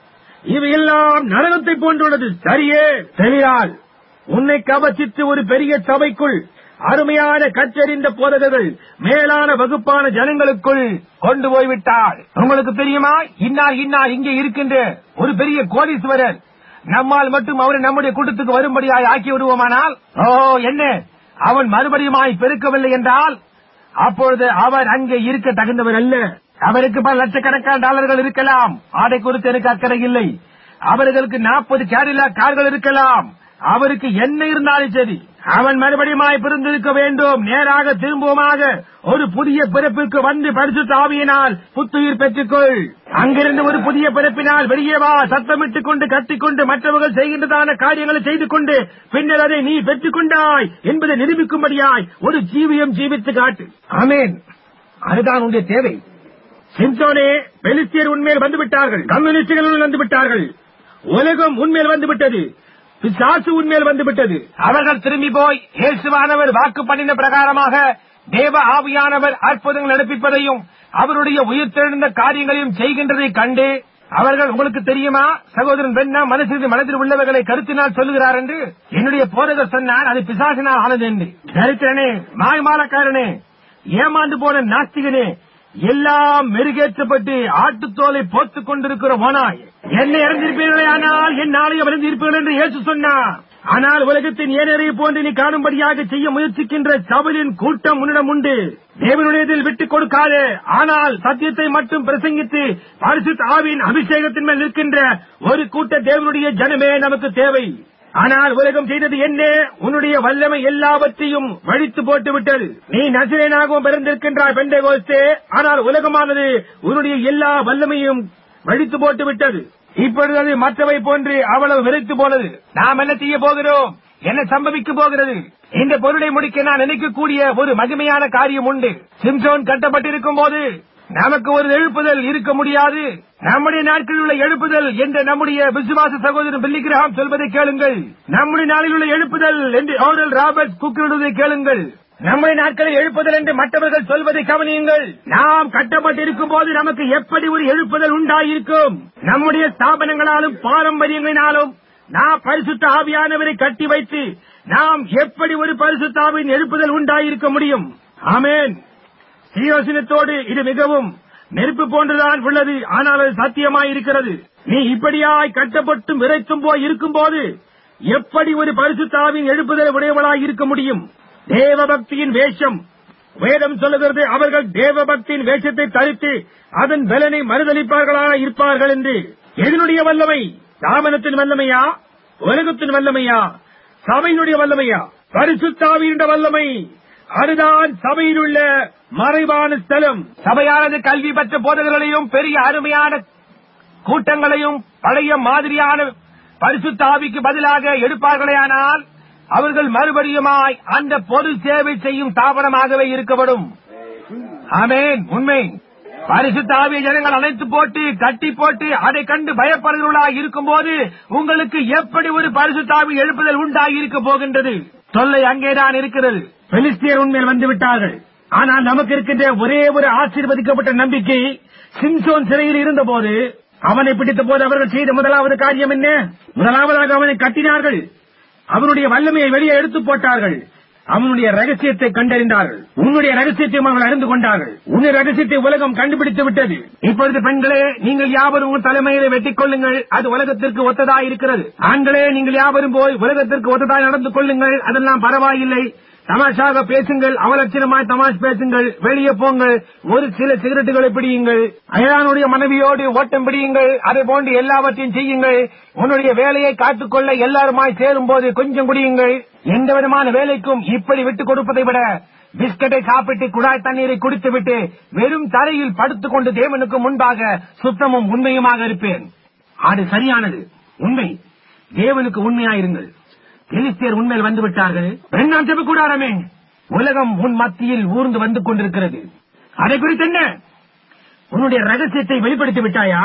இவையெல்லாம் நரகத்தை போன்றுள்ளது சரியே தெரியால் உன்னை கவச்சித்து ஒரு பெரிய சபைக்குள் அருமையான கற்றறிந்த போதகர்கள் மேலான வகுப்பான ஜனங்களுக்குள் கொண்டு போய்விட்டார் உங்களுக்கு தெரியுமா இன்னார் இன்னார் இங்கே இருக்கின்ற ஒரு பெரிய கோடீஸ்வரர் நம்மால் மட்டும் அவரை நம்முடைய கூட்டத்துக்கு வரும்படியாய் ஆக்கி விடுவோமானால் ஓ என்ன அவன் மறுபடியுமாய் பெருக்கவில்லை என்றால் அப்பொழுது அவர் அங்கே இருக்க தகுந்தவர் அல்ல அவருக்கு பல லட்சக்கணக்கான டாலர்கள் இருக்கலாம் ஆடை குறித்து எனக்கு அக்கறை இல்லை அவர்களுக்கு நாற்பது கேரிலா கார்கள் இருக்கலாம் அவருக்கு என்ன இருந்தாலும் சரி அவன் மறுபடியுமாய் பிறந்திருக்க வேண்டும் நேராக திரும்பவுமாக ஒரு புதிய பிறப்பிற்கு வந்து பரிசு தாவியினால் புத்துயிர் பெற்றுக்கொள் அங்கிருந்து ஒரு புதிய பிறப்பினால் வெளியே வா சத்தமிட்டுக் கொண்டு கத்திக்கொண்டு மற்றவர்கள் செய்கின்றதான காரியங்களை செய்து கொண்டு பின்னர் அதை நீ பெற்றுக் கொண்டாய் என்பதை நிரூபிக்கும்படியாய் ஒரு ஜீவியம் ஜீவித்து காட்டு ஆமேன் அதுதான் உன்னுடைய தேவை சிம்சோனே பெலிஸ்தியர் உண்மையில் வந்துவிட்டார்கள் கம்யூனிஸ்டுகள் வந்து விட்டார்கள் உலகம் உண்மையில் வந்துவிட்டது பிசாசு உண்மையில் வந்துவிட்டது அவர்கள் திரும்பி போய் இயேசுவானவர் வாக்கு பண்ணின பிரகாரமாக தேவ ஆவியானவர் அற்புதங்கள் நடப்பிப்பதையும் அவருடைய உயிர்த்தெழுந்த காரியங்களையும் செய்கின்றதை கண்டு அவர்கள் உங்களுக்கு தெரியுமா சகோதரன் பெண்ணா மனசில் மனதில் உள்ளவர்களை கருத்தினால் சொல்லுகிறார் என்று என்னுடைய போதகர் சொன்னார் அது பிசாசினால் ஆனது என்று சரித்திரனே மாய்மாலக்காரனே ஏமாந்து போன நாஸ்திகனே எல்லாம் மெருகேற்றப்பட்டு ஆட்டுத்தோலை போத்துக் கொண்டிருக்கிற ஓனாய் என்னை அறிந்திருப்பீர்களே ஆனால் என் நாளைய அறிந்திருப்பீர்கள் என்று இயேசு சொன்னார் ஆனால் உலகத்தின் ஏனரை போன்று நீ காணும்படியாக செய்ய முயற்சிக்கின்ற சபலின் கூட்டம் உன்னிடம் உண்டு தேவனுடையதில் விட்டுக் கொடுக்காதே ஆனால் சத்தியத்தை மட்டும் பிரசங்கித்து பரிசுத்த ஆவின் அபிஷேகத்தின் மேல் நிற்கின்ற ஒரு கூட்ட தேவனுடைய ஜனமே நமக்கு தேவை ஆனால் உலகம் செய்தது என்ன உன்னுடைய வல்லமை எல்லாவற்றையும் வழித்து போட்டு விட்டது நீ நசிரேனாகவும் பிறந்திருக்கின்றாய் பெண்டை கோஸ்தே ஆனால் உலகமானது உன்னுடைய எல்லா வல்லமையும் வழித்து போட்டு விட்டது இப்பொழுது அது மற்றவை போன்று அவ்வளவு விரைத்து போனது நாம் என்ன செய்ய போகிறோம் என்ன சம்பவிக்க போகிறது இந்த பொருளை முடிக்க நான் நினைக்கக்கூடிய ஒரு மகிமையான காரியம் உண்டு சிம்சோன் கட்டப்பட்டிருக்கும் போது நமக்கு ஒரு எழுப்புதல் இருக்க முடியாது நம்முடைய நாட்களில் உள்ள எழுப்புதல் என்ற நம்முடைய விசுவாச சகோதரன் பில்லிகிரஹாம் சொல்வதை கேளுங்கள் நம்முடைய நாளில் உள்ள எழுப்புதல் என்று ஓரல் ராபர்ட் குக்கிடுவதை கேளுங்கள் நம்முடைய நாட்களில் எழுப்புதல் என்று மற்றவர்கள் சொல்வதை கவனியுங்கள் நாம் கட்டப்பட்டிருக்கும் போது நமக்கு எப்படி ஒரு எழுப்புதல் உண்டாயிருக்கும் நம்முடைய ஸ்தாபனங்களாலும் பாரம்பரியங்களினாலும் நாம் பரிசுத்த ஆவியானவரை கட்டி வைத்து நாம் எப்படி ஒரு பரிசுத்த ஆவியின் எழுப்புதல் உண்டாயிருக்க முடியும் ஆமேன் சீயோசனத்தோடு இது மிகவும் நெருப்பு போன்றுதான் உள்ளது ஆனால் அது சத்தியமாயிருக்கிறது நீ இப்படியாய் கட்டப்பட்டும் விரைத்தும் போய் இருக்கும்போது எப்படி ஒரு பரிசுத்தாவின் எழுப்புதல் உடையவளாய் இருக்க முடியும் தேவ பக்தியின் வேஷம் வேதம் சொல்லுகிறது அவர்கள் தேவ பக்தியின் வேஷத்தை தரித்து அதன் பலனை மறுதளிப்பார்களாக இருப்பார்கள் என்று எதனுடைய வல்லமை தாமனத்தின் வல்லமையா உலகத்தின் வல்லமையா சபையினுடைய வல்லமையா பரிசுத்தாவியின் வல்லமை அதுதான் சபையில் உள்ள மறைவான ஸ்தலம் சபையானது கல்வி பெற்ற போதகர்களையும் பெரிய அருமையான கூட்டங்களையும் பழைய மாதிரியான பரிசுத்தாவிக்கு பதிலாக எடுப்பார்களேயானால் அவர்கள் மறுபடியுமாய் அந்த பொது சேவை செய்யும் தாபனமாகவே இருக்கப்படும் ஆமேன் உண்மை பரிசுத்தாவிய ஜனங்கள் அணைத்து போட்டு கட்டி போட்டு அதை கண்டு பயப்படுகிறவர்களாக இருக்கும்போது உங்களுக்கு எப்படி ஒரு பரிசுத்தாவி எழுப்புதல் உண்டாகி இருக்க போகின்றது தொல்லை அங்கேதான் இருக்கிறது பெலிஸ்தியர் உண்மையில் வந்து விட்டார்கள் ஆனால் நமக்கு இருக்கின்ற ஒரே ஒரு ஆசீர்வதிக்கப்பட்ட நம்பிக்கை சிம்சோன் சிறையில் இருந்தபோது அவனை பிடித்த போது அவர்கள் செய்த முதலாவது காரியம் என்ன முதலாவதாக அவனை கட்டினார்கள் அவனுடைய வல்லமையை வெளியே எடுத்து போட்டார்கள் அவனுடைய ரகசியத்தை கண்டறிந்தார்கள் உன்னுடைய ரகசியத்தையும் அவர்கள் அறிந்து கொண்டார்கள் உன்னுடைய ரகசியத்தை உலகம் கண்டுபிடித்து விட்டது இப்பொழுது பெண்களே நீங்கள் யாவரும் உங்கள் தலைமையில வெட்டிக் கொள்ளுங்கள் அது உலகத்திற்கு ஒத்ததாய் இருக்கிறது ஆண்களே நீங்கள் யாவரும் போய் உலகத்திற்கு ஒத்ததாய் நடந்து கொள்ளுங்கள் அதெல்லாம் பரவாயில்லை தமாஷாக பேசுங்கள் அவலட்சணமாய் தமாஷ் பேசுங்கள் வெளியே போங்கள் ஒரு சில சிகரெட்டுகளை பிடியுங்கள் அயலானுடைய மனைவியோடு ஓட்டம் பிடியுங்கள் அதை போன்று எல்லாவற்றையும் செய்யுங்கள் உன்னுடைய வேலையை காத்துக்கொள்ள எல்லாருமாய் சேரும் போது கொஞ்சம் குடியுங்கள் எந்த விதமான வேலைக்கும் இப்படி விட்டுக் கொடுப்பதை விட பிஸ்கட்டை சாப்பிட்டு குழாய் தண்ணீரை குடித்துவிட்டு வெறும் தரையில் படுத்துக் கொண்டு தேவனுக்கு முன்பாக சுத்தமும் உண்மையுமாக இருப்பேன் அது சரியானது உண்மை தேவனுக்கு உண்மையாயிருங்கள் பெலிஸ்தியர் உண்மையில் வந்து விட்டார்கள் ரெண்டாம் செப்பு கூடாரமே உலகம் உன் மத்தியில் ஊர்ந்து வந்து கொண்டிருக்கிறது அதை குறித்து என்ன உன்னுடைய ரகசியத்தை வெளிப்படுத்தி விட்டாயா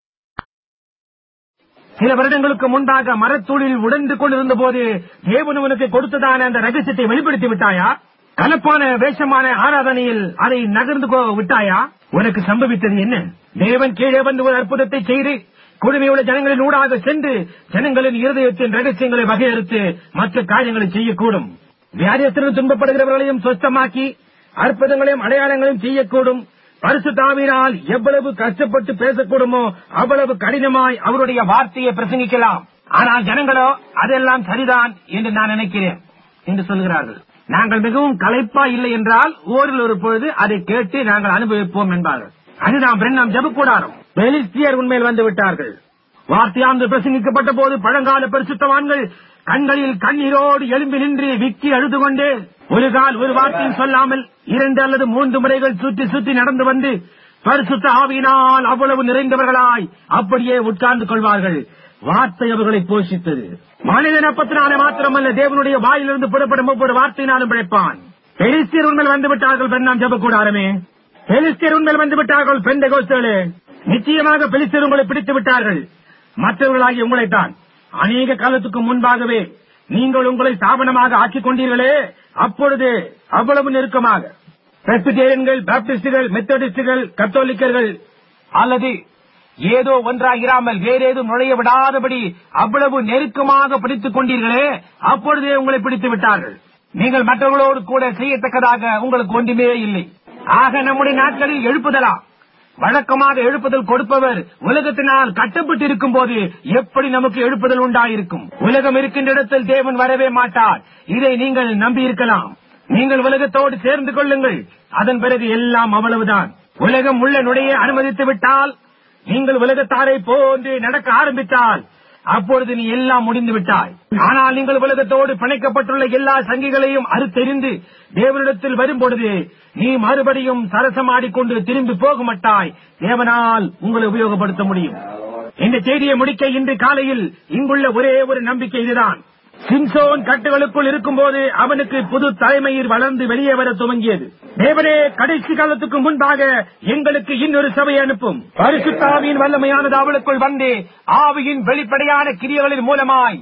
சில வருடங்களுக்கு முன்பாக மரத்தூளில் உடந்து கொண்டிருந்த போது தேவன் உனக்கு கொடுத்ததான அந்த ரகசியத்தை வெளிப்படுத்தி விட்டாயா கலப்பான வேஷமான ஆராதனையில் அதை நகர்ந்து போ விட்டாயா உனக்கு சம்பவித்தது என்ன தேவன் கீழே வந்து ஒரு அற்புதத்தை செய்து குழுமையுள்ள ஜனங்களின் ஊடாக சென்று ஜனங்களின் இருதயத்தின் ரகசியங்களை வகையறுத்து மற்ற காரியங்களை செய்யக்கூடும் வியாதியத்திலும் துன்பப்படுகிறவர்களையும் சொஸ்தமாக்கி அற்புதங்களையும் அடையாளங்களையும் செய்யக்கூடும் பரிசுத்தாவினால் எவ்வளவு கஷ்டப்பட்டு பேசக்கூடுமோ அவ்வளவு கடினமாய் அவருடைய வார்த்தையை பிரசங்கிக்கலாம் ஆனால் ஜனங்களோ அதெல்லாம் சரிதான் என்று நான் நினைக்கிறேன் என்று சொல்கிறார்கள் நாங்கள் மிகவும் களைப்பா இல்லை என்றால் ஓரில் ஒரு பொழுது அதை கேட்டு நாங்கள் அனுபவிப்போம் என்பார்கள் அதுதான் பிரண்ணாம் ஜபக்கூடாரம் பெலிஸ்தியர் உண்மையில் வந்து விட்டார்கள் வார்த்தையாந்து பிரசங்கிக்கப்பட்ட போது பழங்கால பரிசுத்தவான்கள் கண்களில் கண்ணீரோடு எழும்பி நின்று விக்கி அழுது கொண்டு ஒரு கால் ஒரு வார்த்தையும் சொல்லாமல் இரண்டு அல்லது மூன்று முறைகள் சுற்றி சுற்றி நடந்து வந்து பரிசுத்த ஆவியினால் அவ்வளவு நிறைந்தவர்களாய் அப்படியே உட்கார்ந்து கொள்வார்கள் வார்த்தை அவர்களை போஷித்தது மனிதன் அப்பத்தினாலே மாத்திரமல்ல தேவனுடைய வாயிலிருந்து புறப்படும் ஒவ்வொரு வார்த்தையினாலும் பிழைப்பான் பெலிஸ்தியர் உண்மையில் வந்து விட்டார்கள் பெண்ணாம் ஜபக்கூடாரமே பெலிஸ்தியர் உண்மையில் வந்து விட்டார்கள் பெண்ட கோஸ்தலே நிச்சயமாக பெலிஸ்தியர் உங்களை பிடித்து விட்டார்கள் மற்றவர்களாகி உங்களைத்தான் அநேக காலத்துக்கு முன்பாகவே நீங்கள் உங்களை ஸ்தாபனமாக ஆக்கிக் கொண்டீர்களே அப்பொழுது அவ்வளவு நெருக்கமாக பிரஸ்பிட்டேரியன்கள் பாப்டிஸ்டுகள் மெத்தடிஸ்டுகள் கத்தோலிக்கர்கள் அல்லது ஏதோ ஒன்றாயிராமல் வேறேதும் நுழைய விடாதபடி அவ்வளவு நெருக்கமாக பிடித்துக் கொண்டீர்களே அப்பொழுதே உங்களை பிடித்து விட்டார்கள் நீங்கள் மற்றவர்களோடு கூட செய்யத்தக்கதாக உங்களுக்கு ஒன்றுமே இல்லை ஆக நம்முடைய நாட்களில் எழுப்புதலாம் வழக்கமாக எழுப்புதல் கொடுப்பவர் உலகத்தினால் கட்டப்பட்டு இருக்கும் போது எப்படி நமக்கு எழுப்புதல் உண்டாயிருக்கும் உலகம் இருக்கின்ற இடத்தில் தேவன் வரவே மாட்டார் இதை நீங்கள் நம்பி இருக்கலாம் நீங்கள் உலகத்தோடு சேர்ந்து கொள்ளுங்கள் அதன் பிறகு எல்லாம் அவ்வளவுதான் உலகம் உள்ள நுழைய அனுமதித்து விட்டால் நீங்கள் உலகத்தாரை போன்று நடக்க ஆரம்பித்தால் அப்பொழுது நீ எல்லாம் முடிந்து விட்டாய் ஆனால் நீங்கள் உலகத்தோடு பிணைக்கப்பட்டுள்ள எல்லா சங்கிகளையும் அறுத்தெறிந்து தேவனிடத்தில் வரும்பொழுது நீ மறுபடியும் சரசமாடிக்கொண்டு திரும்பி போக மாட்டாய் தேவனால் உங்களை உபயோகப்படுத்த முடியும் இந்த செய்தியை முடிக்க இன்று காலையில் இங்குள்ள ஒரே ஒரு நம்பிக்கை இதுதான் சிம்சோன் கட்டுகளுக்குள் இருக்கும்போது அவனுக்கு புது தலைமையில் வளர்ந்து வெளியே வர துவங்கியது தேவனே கடைசி காலத்துக்கு முன்பாக எங்களுக்கு இன்னொரு சபையை அனுப்பும் பரிசுத்தாவியின் வல்லமையானது அவளுக்குள் வந்து ஆவியின் வெளிப்படையான கிரியைகளின் மூலமாய்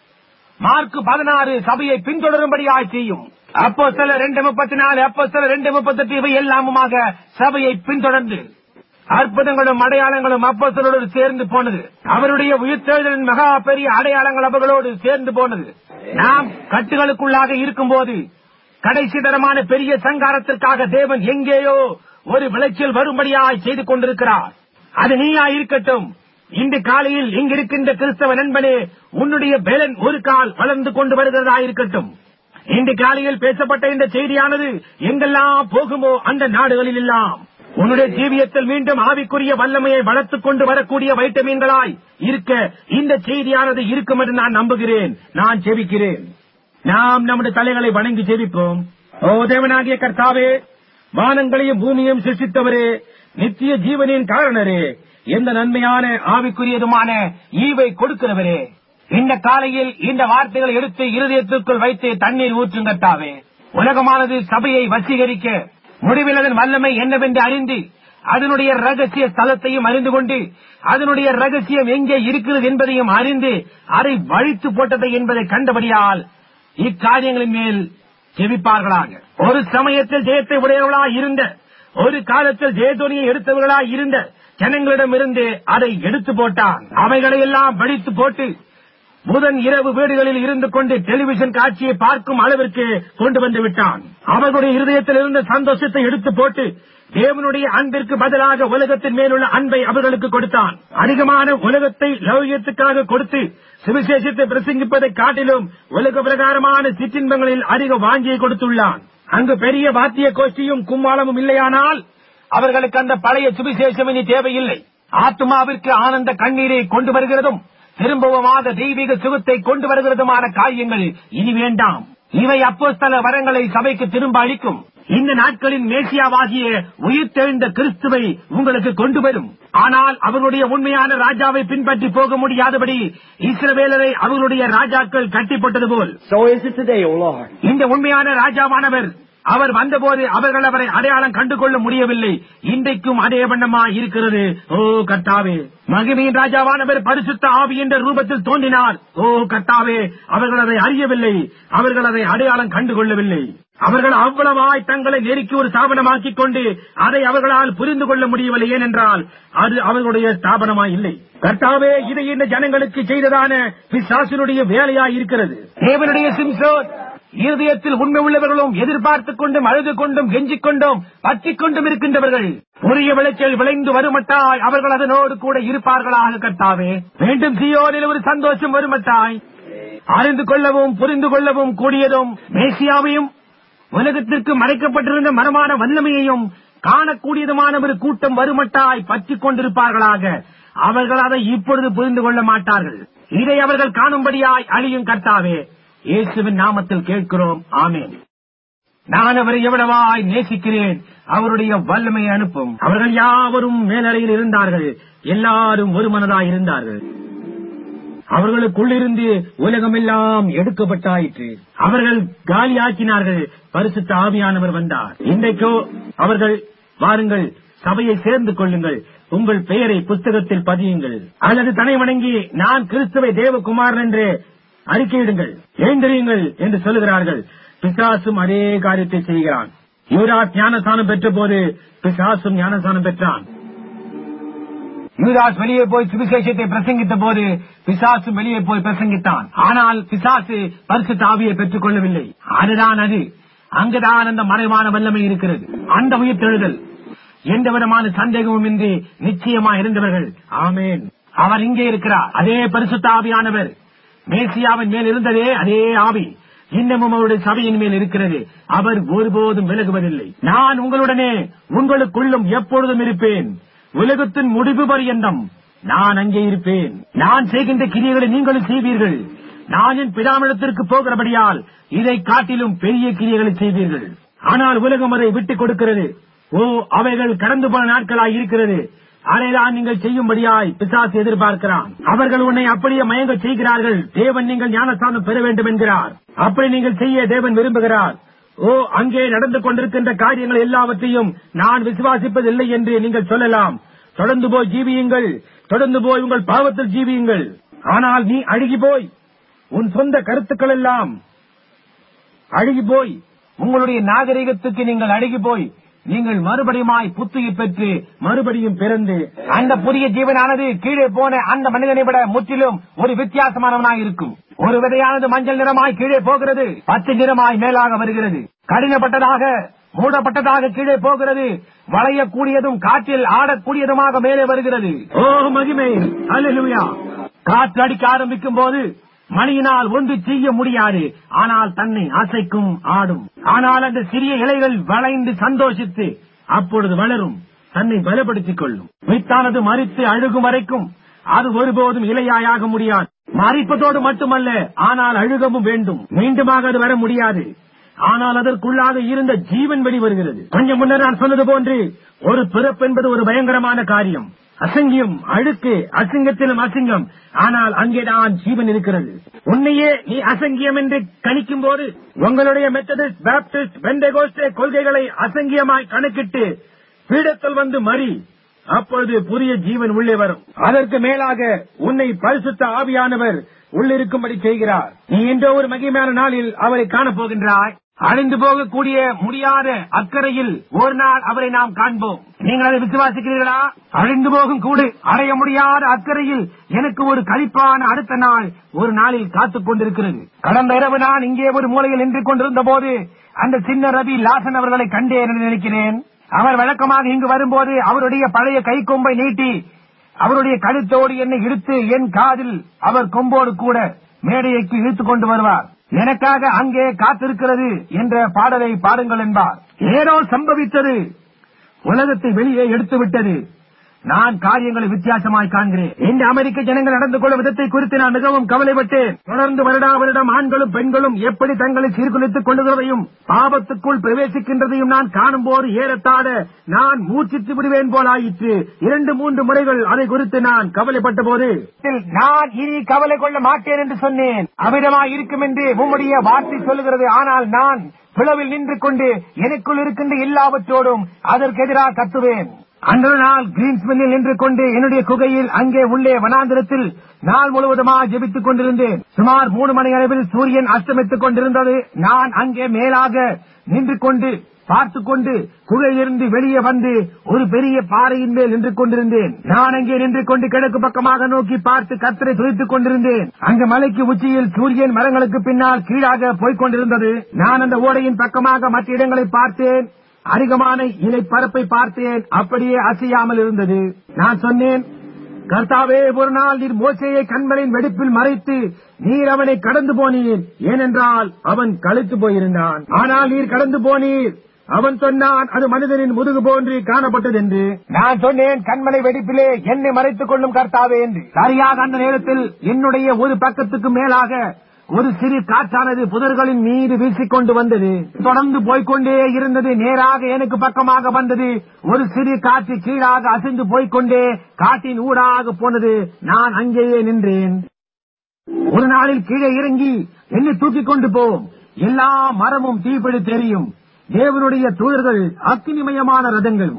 மார்க் பதினாறு சபையை பின்தொடரும்படியாய் செய்யும் அப்போ சில ரெண்டு முப்பத்தி நாலு அப்போ சில ரெண்டு முப்பத்தெட்டு இவை எல்லாமுமாக சபையை பின்தொடர்ந்து அற்புதங்களும் அடையாளங்களும் அப்போஸ்தலரோடு சேர்ந்து போனது அவருடைய உயிர்த்தெழுதலின் மகா பெரிய அடையாளங்கள் அவர்களோடு சேர்ந்து போனது நாம் கட்டுகளுக்குள்ளாக இருக்கும்போது கடைசி தரமான பெரிய சங்காரத்திற்காக தேவன் எங்கேயோ ஒரு விளைச்சல் வரும்படியாய் செய்து கொண்டிருக்கிறார் அது நீயா இருக்கட்டும் இன்று காலையில் இங்கிருக்கின்ற கிறிஸ்தவ நண்பனே உன்னுடைய பேலன் ஒரு கால் வளர்ந்து கொண்டு வருகிறதா இருக்கட்டும் இன்று காலையில் பேசப்பட்ட இந்த செய்தியானது எங்கெல்லாம் போகுமோ அந்த நாடுகளில் எல்லாம் உன்னுடைய ஜீவியத்தில் மீண்டும் ஆவிக்குரிய வல்லமையை வளர்த்துக் கொண்டு வரக்கூடிய வைட்டமீன்களாய் இருக்க இந்த செய்தியானது இருக்கும் என்று நான் நம்புகிறேன் நான் ஜெபிக்கிறேன் நாம் நம்முடைய தலைகளை வணங்கி ஜெபிப்போம் ஓ தேவனாகிய கர்த்தாவே வானங்களையும் பூமியையும் சிருஷ்டித்தவரே நித்திய ஜீவனின் காரணரே எந்த நன்மையான ஆவிக்குரியதுமான ஈவை கொடுக்கிறவரே இந்த காலையில் இந்த வார்த்தைகளை எடுத்து இருதயத்திற்குள் வைத்து தண்ணீர் ஊற்றும் கர்த்தாவே உலகமானது சபையை வசீகரிக்க முடிவில் அதன் வல்லமை என்னவென்று அறிந்து அதனுடைய ரகசிய ஸ்தலத்தையும் அறிந்து கொண்டு அதனுடைய ரகசியம் எங்கே இருக்கிறது என்பதையும் அறிந்து அதை வழித்து போட்டதை என்பதை கண்டபடியால் இக்காரியங்களின் மேல் ஜெபிப்பார்களாக ஒரு சமயத்தில் ஜெயத்தை உடையவர்களாய் இருந்த ஒரு காலத்தில் ஜெயதோனியை எடுத்தவர்களாய் இருந்த ஜனங்களிடமிருந்து அதை எடுத்து போட்டான் அவைகளை எல்லாம் வடித்து போட்டு புதன் இரவு வீடுகளில் இருந்து கொண்டு டெலிவிஷன் காட்சியை பார்க்கும் அளவிற்கு கொண்டு வந்து விட்டான் அவர்களுடைய இருதயத்தில் இருந்த சந்தோஷத்தை எடுத்து போட்டு தேவனுடைய அன்பிற்கு பதிலாக உலகத்தின் மேலுள்ள அன்பை அவர்களுக்கு கொடுத்தான் அதிகமான உலகத்தை லௌகியத்துக்காக கொடுத்து சுவிசேஷத்தை பிரசங்கிப்பதை காட்டிலும் உலக பிரகாரமான சிற்றின்பங்களில் அதிக வாஞ்சியை கொடுத்துள்ளான் அங்கு பெரிய வாத்திய கோஷ்டியும் கும்மாளமும் இல்லையானால் அவர்களுக்கு அந்த பழைய சுவிசேஷம் இனி தேவையில்லை ஆத்மாவிற்கு ஆனந்த கண்ணீரை கொண்டு வருகிறதும் திரும்பவுமாக தெய்வீக சுகத்தை கொண்டு வருகிறதுமான காரியங்கள் இனி வேண்டாம் இவை அப்போஸ்தல வரங்களை சபைக்கு திரும்ப அளிக்கும் இந்த நாட்களின் மேசியாவாகிய உயிர்த்தெழுந்த கிறிஸ்துவை உங்களுக்கு கொண்டு வரும் ஆனால் அவர்களுடைய உண்மையான ராஜாவை பின்பற்றி போக முடியாதபடி இஸ்ரவேலரை அவர்களுடைய ராஜாக்கள் கட்டிப்பட்டது போல் So is it today, O Lord. இந்த உண்மையான ராஜாவானவர் அவர் வந்தபோது அவர்கள் அவரை அடையாளம் கண்டுகொள்ள முடியவில்லை இன்றைக்கும் அதே வண்ணமா இருக்கிறது ஓ கர்த்தாவே மகிமையின் ராஜாவானவர் பரிசுத்த ஆவி என்ற ரூபத்தில் தோன்றினார் ஓ கர்த்தாவே அவர்கள் அதை அறியவில்லை அவர்கள் அதை அடையாளம் கண்டுகொள்ளவில்லை அவர்கள் அவ்வளவாய் தங்களை நெருக்கி ஒரு ஸ்தாபனமாக்கிக் கொண்டு அதை அவர்களால் புரிந்து கொள்ள முடியவில்லை ஏனென்றால் அது அவர்களுடைய ஸ்தாபனமாய் இல்லை கர்த்தாவே இதை இந்த ஜனங்களுக்கு செய்ததான பிசாசினுடைய வேலையாய் இருக்கிறது தேவனுடைய சிம்சோன் இருதயத்தில் உண்மை உள்ளவர்களும் எதிர்பார்த்துக் கொண்டும் அழுது கொண்டும் கெஞ்சிக் கொண்டும் பற்றிக் கொண்டும் இருக்கின்றவர்கள் உரிய விளைச்சல் விளைந்து வருமட்டாய் அவர்கள் அதனோடு கூட இருப்பார்களாக கர்த்தாவே மீண்டும் சியோனில் ஒரு சந்தோஷம் வருமட்டாய் அறிந்து கொள்ளவும் புரிந்து கொள்ளவும் கூடியதும் மேசியாவையும் உலகத்திற்கு மறைக்கப்பட்டிருந்த மரமான வல்லமையையும் காணக்கூடியதுமான ஒரு கூட்டம் வருமட்டாய் பற்றிக் கொண்டிருப்பார்களாக அவர்கள் அதை இப்பொழுது புரிந்து கொள்ள மாட்டார்கள் இதை அவர்கள் காணும்படியாய் அழியும் கர்த்தாவே இயேசுவின் நாமத்தில் கேட்கிறோம் ஆமேன் நான் அவரை எவ்வளவாய் நேசிக்கிறேன் அவருடைய வல்லமையை அனுப்பும் அவர்கள் யாவரும் மேலறையில் இருந்தார்கள் எல்லாரும் ஒரு மனதாய் இருந்தார்கள் அவர்களுக்குள்ளிருந்து உலகமெல்லாம் எடுக்கப்பட்டாயிற்று அவர்கள் காலியாக்கினார்கள் பரிசுத்த ஆவியானவர் வந்தார் இன்றைக்கோ அவர்கள் வாருங்கள் சபையை சேர்ந்து கொள்ளுங்கள் உங்கள் பெயரை புஸ்தகத்தில் பதியுங்கள் அல்லது தனை வணங்கி நான் கிறிஸ்துவை தேவகுமாரன் என்று அறிக்கையிடுங்கள் எழுந்திரியுங்கள் என்று சொல்லுகிறார்கள் பிசாசும் அதே காரியத்தை செய்கிறான் யூராஸ் ஞானஸ்தானம் பெற்ற போது பிசாசும் ஞானஸ்தானம் பெற்றான் யூதாஸ் வெளியே போய் சுவிசேஷத்தை பிரசங்கித்த போது பிசாசு வெளியே போய் பிரசங்கித்தான் ஆனால் பிசாசு பரிசுத்த ஆவியை பெற்றுக் கொள்ளவில்லை அதுதான் அது அங்குதான் அந்த மறைவான வல்லமை இருக்கிறது அந்த உயிர்த்தெழுதல் எந்த விதமான சந்தேகமும் இன்றி நிச்சயமா இருந்தவர்கள் ஆமேன் அவர் இங்கே இருக்கிறார் அதே பரிசுத்த ஆவியானவர் மேசியாவின் மேல் இருந்ததே அதே ஆவி இன்னமும் அவருடைய சபையின் மேல் இருக்கிறது அவர் ஒருபோதும் விலகுவதில்லை நான் உங்களுடனே உங்களுக்குள்ளும் எப்பொழுதும் இருப்பேன் உலகத்தின் முடிவு பரியந்தம் நான் அங்கே இருப்பேன் நான் செய்கின்ற கிரியைகளை நீங்களும் செய்வீர்கள் நான் என் பிதாமிடத்திற்கு போகிறபடியால் இதை காட்டிலும் பெரிய கிரியைகளை செய்வீர்கள் ஆனால் உலகம் அதை விட்டுக் கொடுக்கிறது ஓ அவைகள் கடந்து போன நாட்களாய் இருக்கிறது அதைதான் நீங்கள் செய்யும்படியாய் பிசாசு எதிர்பார்க்கிறான் அவர்கள் உன்னை அப்படியே மயங்க செய்கிறார்கள் தேவன் நீங்கள் ஞானஸ்தானம் பெற வேண்டும் என்கிறார் அப்படி நீங்கள் செய்ய தேவன் விரும்புகிறார் ஓ அங்கே நடந்து கொண்டிருக்கின்ற காரியங்கள் எல்லாவற்றையும் நான் விசுவாசிப்பதில்லை என்று நீங்கள் சொல்லலாம் தொடர்ந்து போய் ஜீவியுங்கள் தொடர்ந்து போய் உங்கள் பாவத்தில் ஜீவியுங்கள் ஆனால் நீ அழுகி போய் உன் சொந்த கருத்துக்கள் எல்லாம் அழுகி போய் உங்களுடைய நாகரிகத்துக்கு நீங்கள் அழுகி போய் நீங்கள் மறுபடியுமாய் புத்துயிர் பெற்று மறுபடியும் பிறந்து அந்த புதிய ஜீவனானது கீழே போன அந்த மனிதனை விட முற்றிலும் ஒரு வித்தியாசமானவனாய் இருக்கும் ஒரு விதையானது மஞ்சள் நிறமாய் கீழே போகிறது பச்சை நிறமாய் மேலாக வருகிறது கடினப்பட்டதாக மூடப்பட்டதாக கீழே போகிறது வளையக்கூடியதும் காற்றில் ஆடக்கூடியதுமாக மேலே வருகிறது ஓ மகிமை அல்லேலூயா காற்று அடிக்க ஆரம்பிக்கும் போது மணியினால் ஒன்று செய்ய முடியாது ஆனால் தன்னை அசைக்கும் ஆடும் ஆனால் அந்த சிறிய இலைகள் வளைந்து சந்தோஷித்து அப்பொழுது வளரும் தன்னை பலப்படுத்திக் கொள்ளும் வித்தானது மறித்து அழுகும் வரைக்கும் அது ஒருபோதும் இலையாயாக முடியாது மறிப்பதோடு மட்டுமல்ல ஆனால் அழுகவும் வேண்டும் மீண்டுமாக அது வர முடியாது ஆனால் அதற்குள்ளாக இருந்த ஜீவன் வெளி வருகிறது கொஞ்சம் முன்னர் நான் சொன்னது போன்று ஒரு பிறப்பு என்பது ஒரு பயங்கரமான காரியம் அசங்கியம் அழுக்கு அசிங்கத்திலும் அசிங்கம் ஆனால் அங்கேதான் ஜீவன் இருக்கிறது உன்னையே நீ அசங்கியம் என்று கணிக்கும் போது உங்களுடைய மெத்தடிஸ்ட் பேப்டிஸ்ட் வெண்டகோஸ்டே கொள்கைகளை அசங்கியமாய் கணக்கிட்டு பீடத்தில் வந்து மறி அப்பொழுது புதிய ஜீவன் உள்ளே வரும் அதற்கு மேலாக உன்னை பரிசுத்த ஆவியானவர் உள்ளிருக்கும்படி செய்கிறார் நீ என்ற ஒரு மகிமையான நாளில் அவரை காணப் போகின்றாய் அழிந்து போகக்கூடிய முடியாத அக்கறையில் ஒரு நாள் அவரை நாம் காண்போம் நீங்கள் அதை விசுவாசிக்கிறீர்களா அழிந்து போகும் கூடு அடைய முடியாத அக்கறையில் எனக்கு ஒரு கழிப்பான அடுத்த நாள் ஒரு நாளில் காத்துக் கொண்டிருக்கிறது கடந்த இரவு நான் இங்கே ஒரு மூலையில் நின்று கொண்டிருந்த போது அந்த சின்ன ரவி லாசன் அவர்களை கண்டேன் என்று நினைக்கிறேன் அவர் வழக்கமாக இங்கு வரும்போது அவருடைய பழைய கைக்கொம்பை நீட்டி அவருடைய கழுத்தோடு என்னை இழுத்து என் காதில் அவர் கொம்போடு கூட மேடையைக்கு இழுத்துக் கொண்டு வருவார் எனக்காக அங்கே காத்திருக்கிறது என்ற பாடலை பாடுங்கள் என்பார் ஏதோ சம்பவித்தது உலகத்தை வெளியே எடுத்து விட்டது நான் காரியங்களை வித்தியாசமாய் காண்கிறேன் இந்த அமெரிக்க ஜனங்கள் நடந்து கொள்ளும் விதத்தை குறித்து நான் மிகவும் கவலைப்பட்டேன் தொடர்ந்து வருடா வருடம் ஆண்களும் பெண்களும் எப்படி தங்களை சீர்குலைத்துக் கொள்ளுகிறதையும் பாவத்துக்குள் பிரவேசிக்கின்றதையும் நான் காணும் போது ஏறத்தாழ நான் மூச்சித்து விடுவேன் போலாயிற்று இரண்டு மூன்று முறைகள் அதை குறித்து நான் கவலைப்பட்ட போது நான் இனி கவலை கொள்ள மாட்டேன் என்று சொன்னேன் அமிதமாய் இருக்கும் என்று உம்முடைய வார்த்தை சொல்லுகிறது ஆனால் நான் பிளவில் நின்று கொண்டு எனக்குள் இருக்கின்ற எல்லாவற்றோடும் அதற்கு எதிராக கத்துவேன் அன்று நாள் கிரீன்ஸ்மில்லில் நின்று கொண்டு என்னுடைய குகையில் அங்கே உள்ளே வனாந்திரத்தில் நாள் முழுவதுமாக ஜெபித்துக் கொண்டிருந்தேன் சுமார் மூணு மணி அளவில் சூரியன் அஸ்தமித்துக் கொண்டிருந்தது நான் அங்கே மேலாக நின்று கொண்டு பார்த்துக் கொண்டு குகையிலிருந்து வெளியே வந்து ஒரு பெரிய பாறையின் மேல் நின்று கொண்டிருந்தேன் நான் அங்கே நின்று கொண்டு கிழக்கு பக்கமாக நோக்கி பார்த்து கத்தரை துதித்துக் கொண்டிருந்தேன் அங்கு மலைக்கு உச்சியில் சூரியன் மரங்களுக்கு பின்னால் கீழாக போய்க் கொண்டிருந்தது நான் அந்த ஓடையின் பக்கமாக மற்ற இடங்களை பார்த்தேன் அதிகமான இலை பரப்பை பார்த்தேன் அப்படியே அசையாமல் இருந்தது நான் சொன்னேன் கர்த்தாவே ஒரு நாள் நீர் மோசையை கண்மலின் வெடிப்பில் மறைத்து நீர் அவனை கடந்து போனீர் ஏனென்றால் அவன் கழுத்து போயிருந்தான் ஆனால் நீர் கடந்து போனீர் அவன் சொன்னான் அது மனிதனின் முதுகு போன்று காணப்பட்டது என்று நான் சொன்னேன் கண்மலை வெடிப்பிலே என்னை மறைத்துக் கொள்ளும் கர்த்தாவே என்று சரியாக அந்த நேரத்தில் என்னுடைய ஒரு பக்கத்துக்கு மேலாக ஒரு சிறு காற்றானது புதர்களின் மீது வீசிக்கொண்டு வந்தது தொடர்ந்து போய்க்கொண்டே இருந்தது நேராக எனக்கு பக்கமாக வந்தது ஒரு சிறு காற்று கீழாக அசைந்து போய்க்கொண்டே காட்டின் ஊடாக போனது நான் அங்கேயே நின்றேன் ஒரு நாளில் கீழே இறங்கி என்னை தூக்கிக் கொண்டு போம் எல்லா மரமும் தீப்பிடி தெரியும் தேவனுடைய தூதர்கள் அக்கினிமயமான ரதங்கள்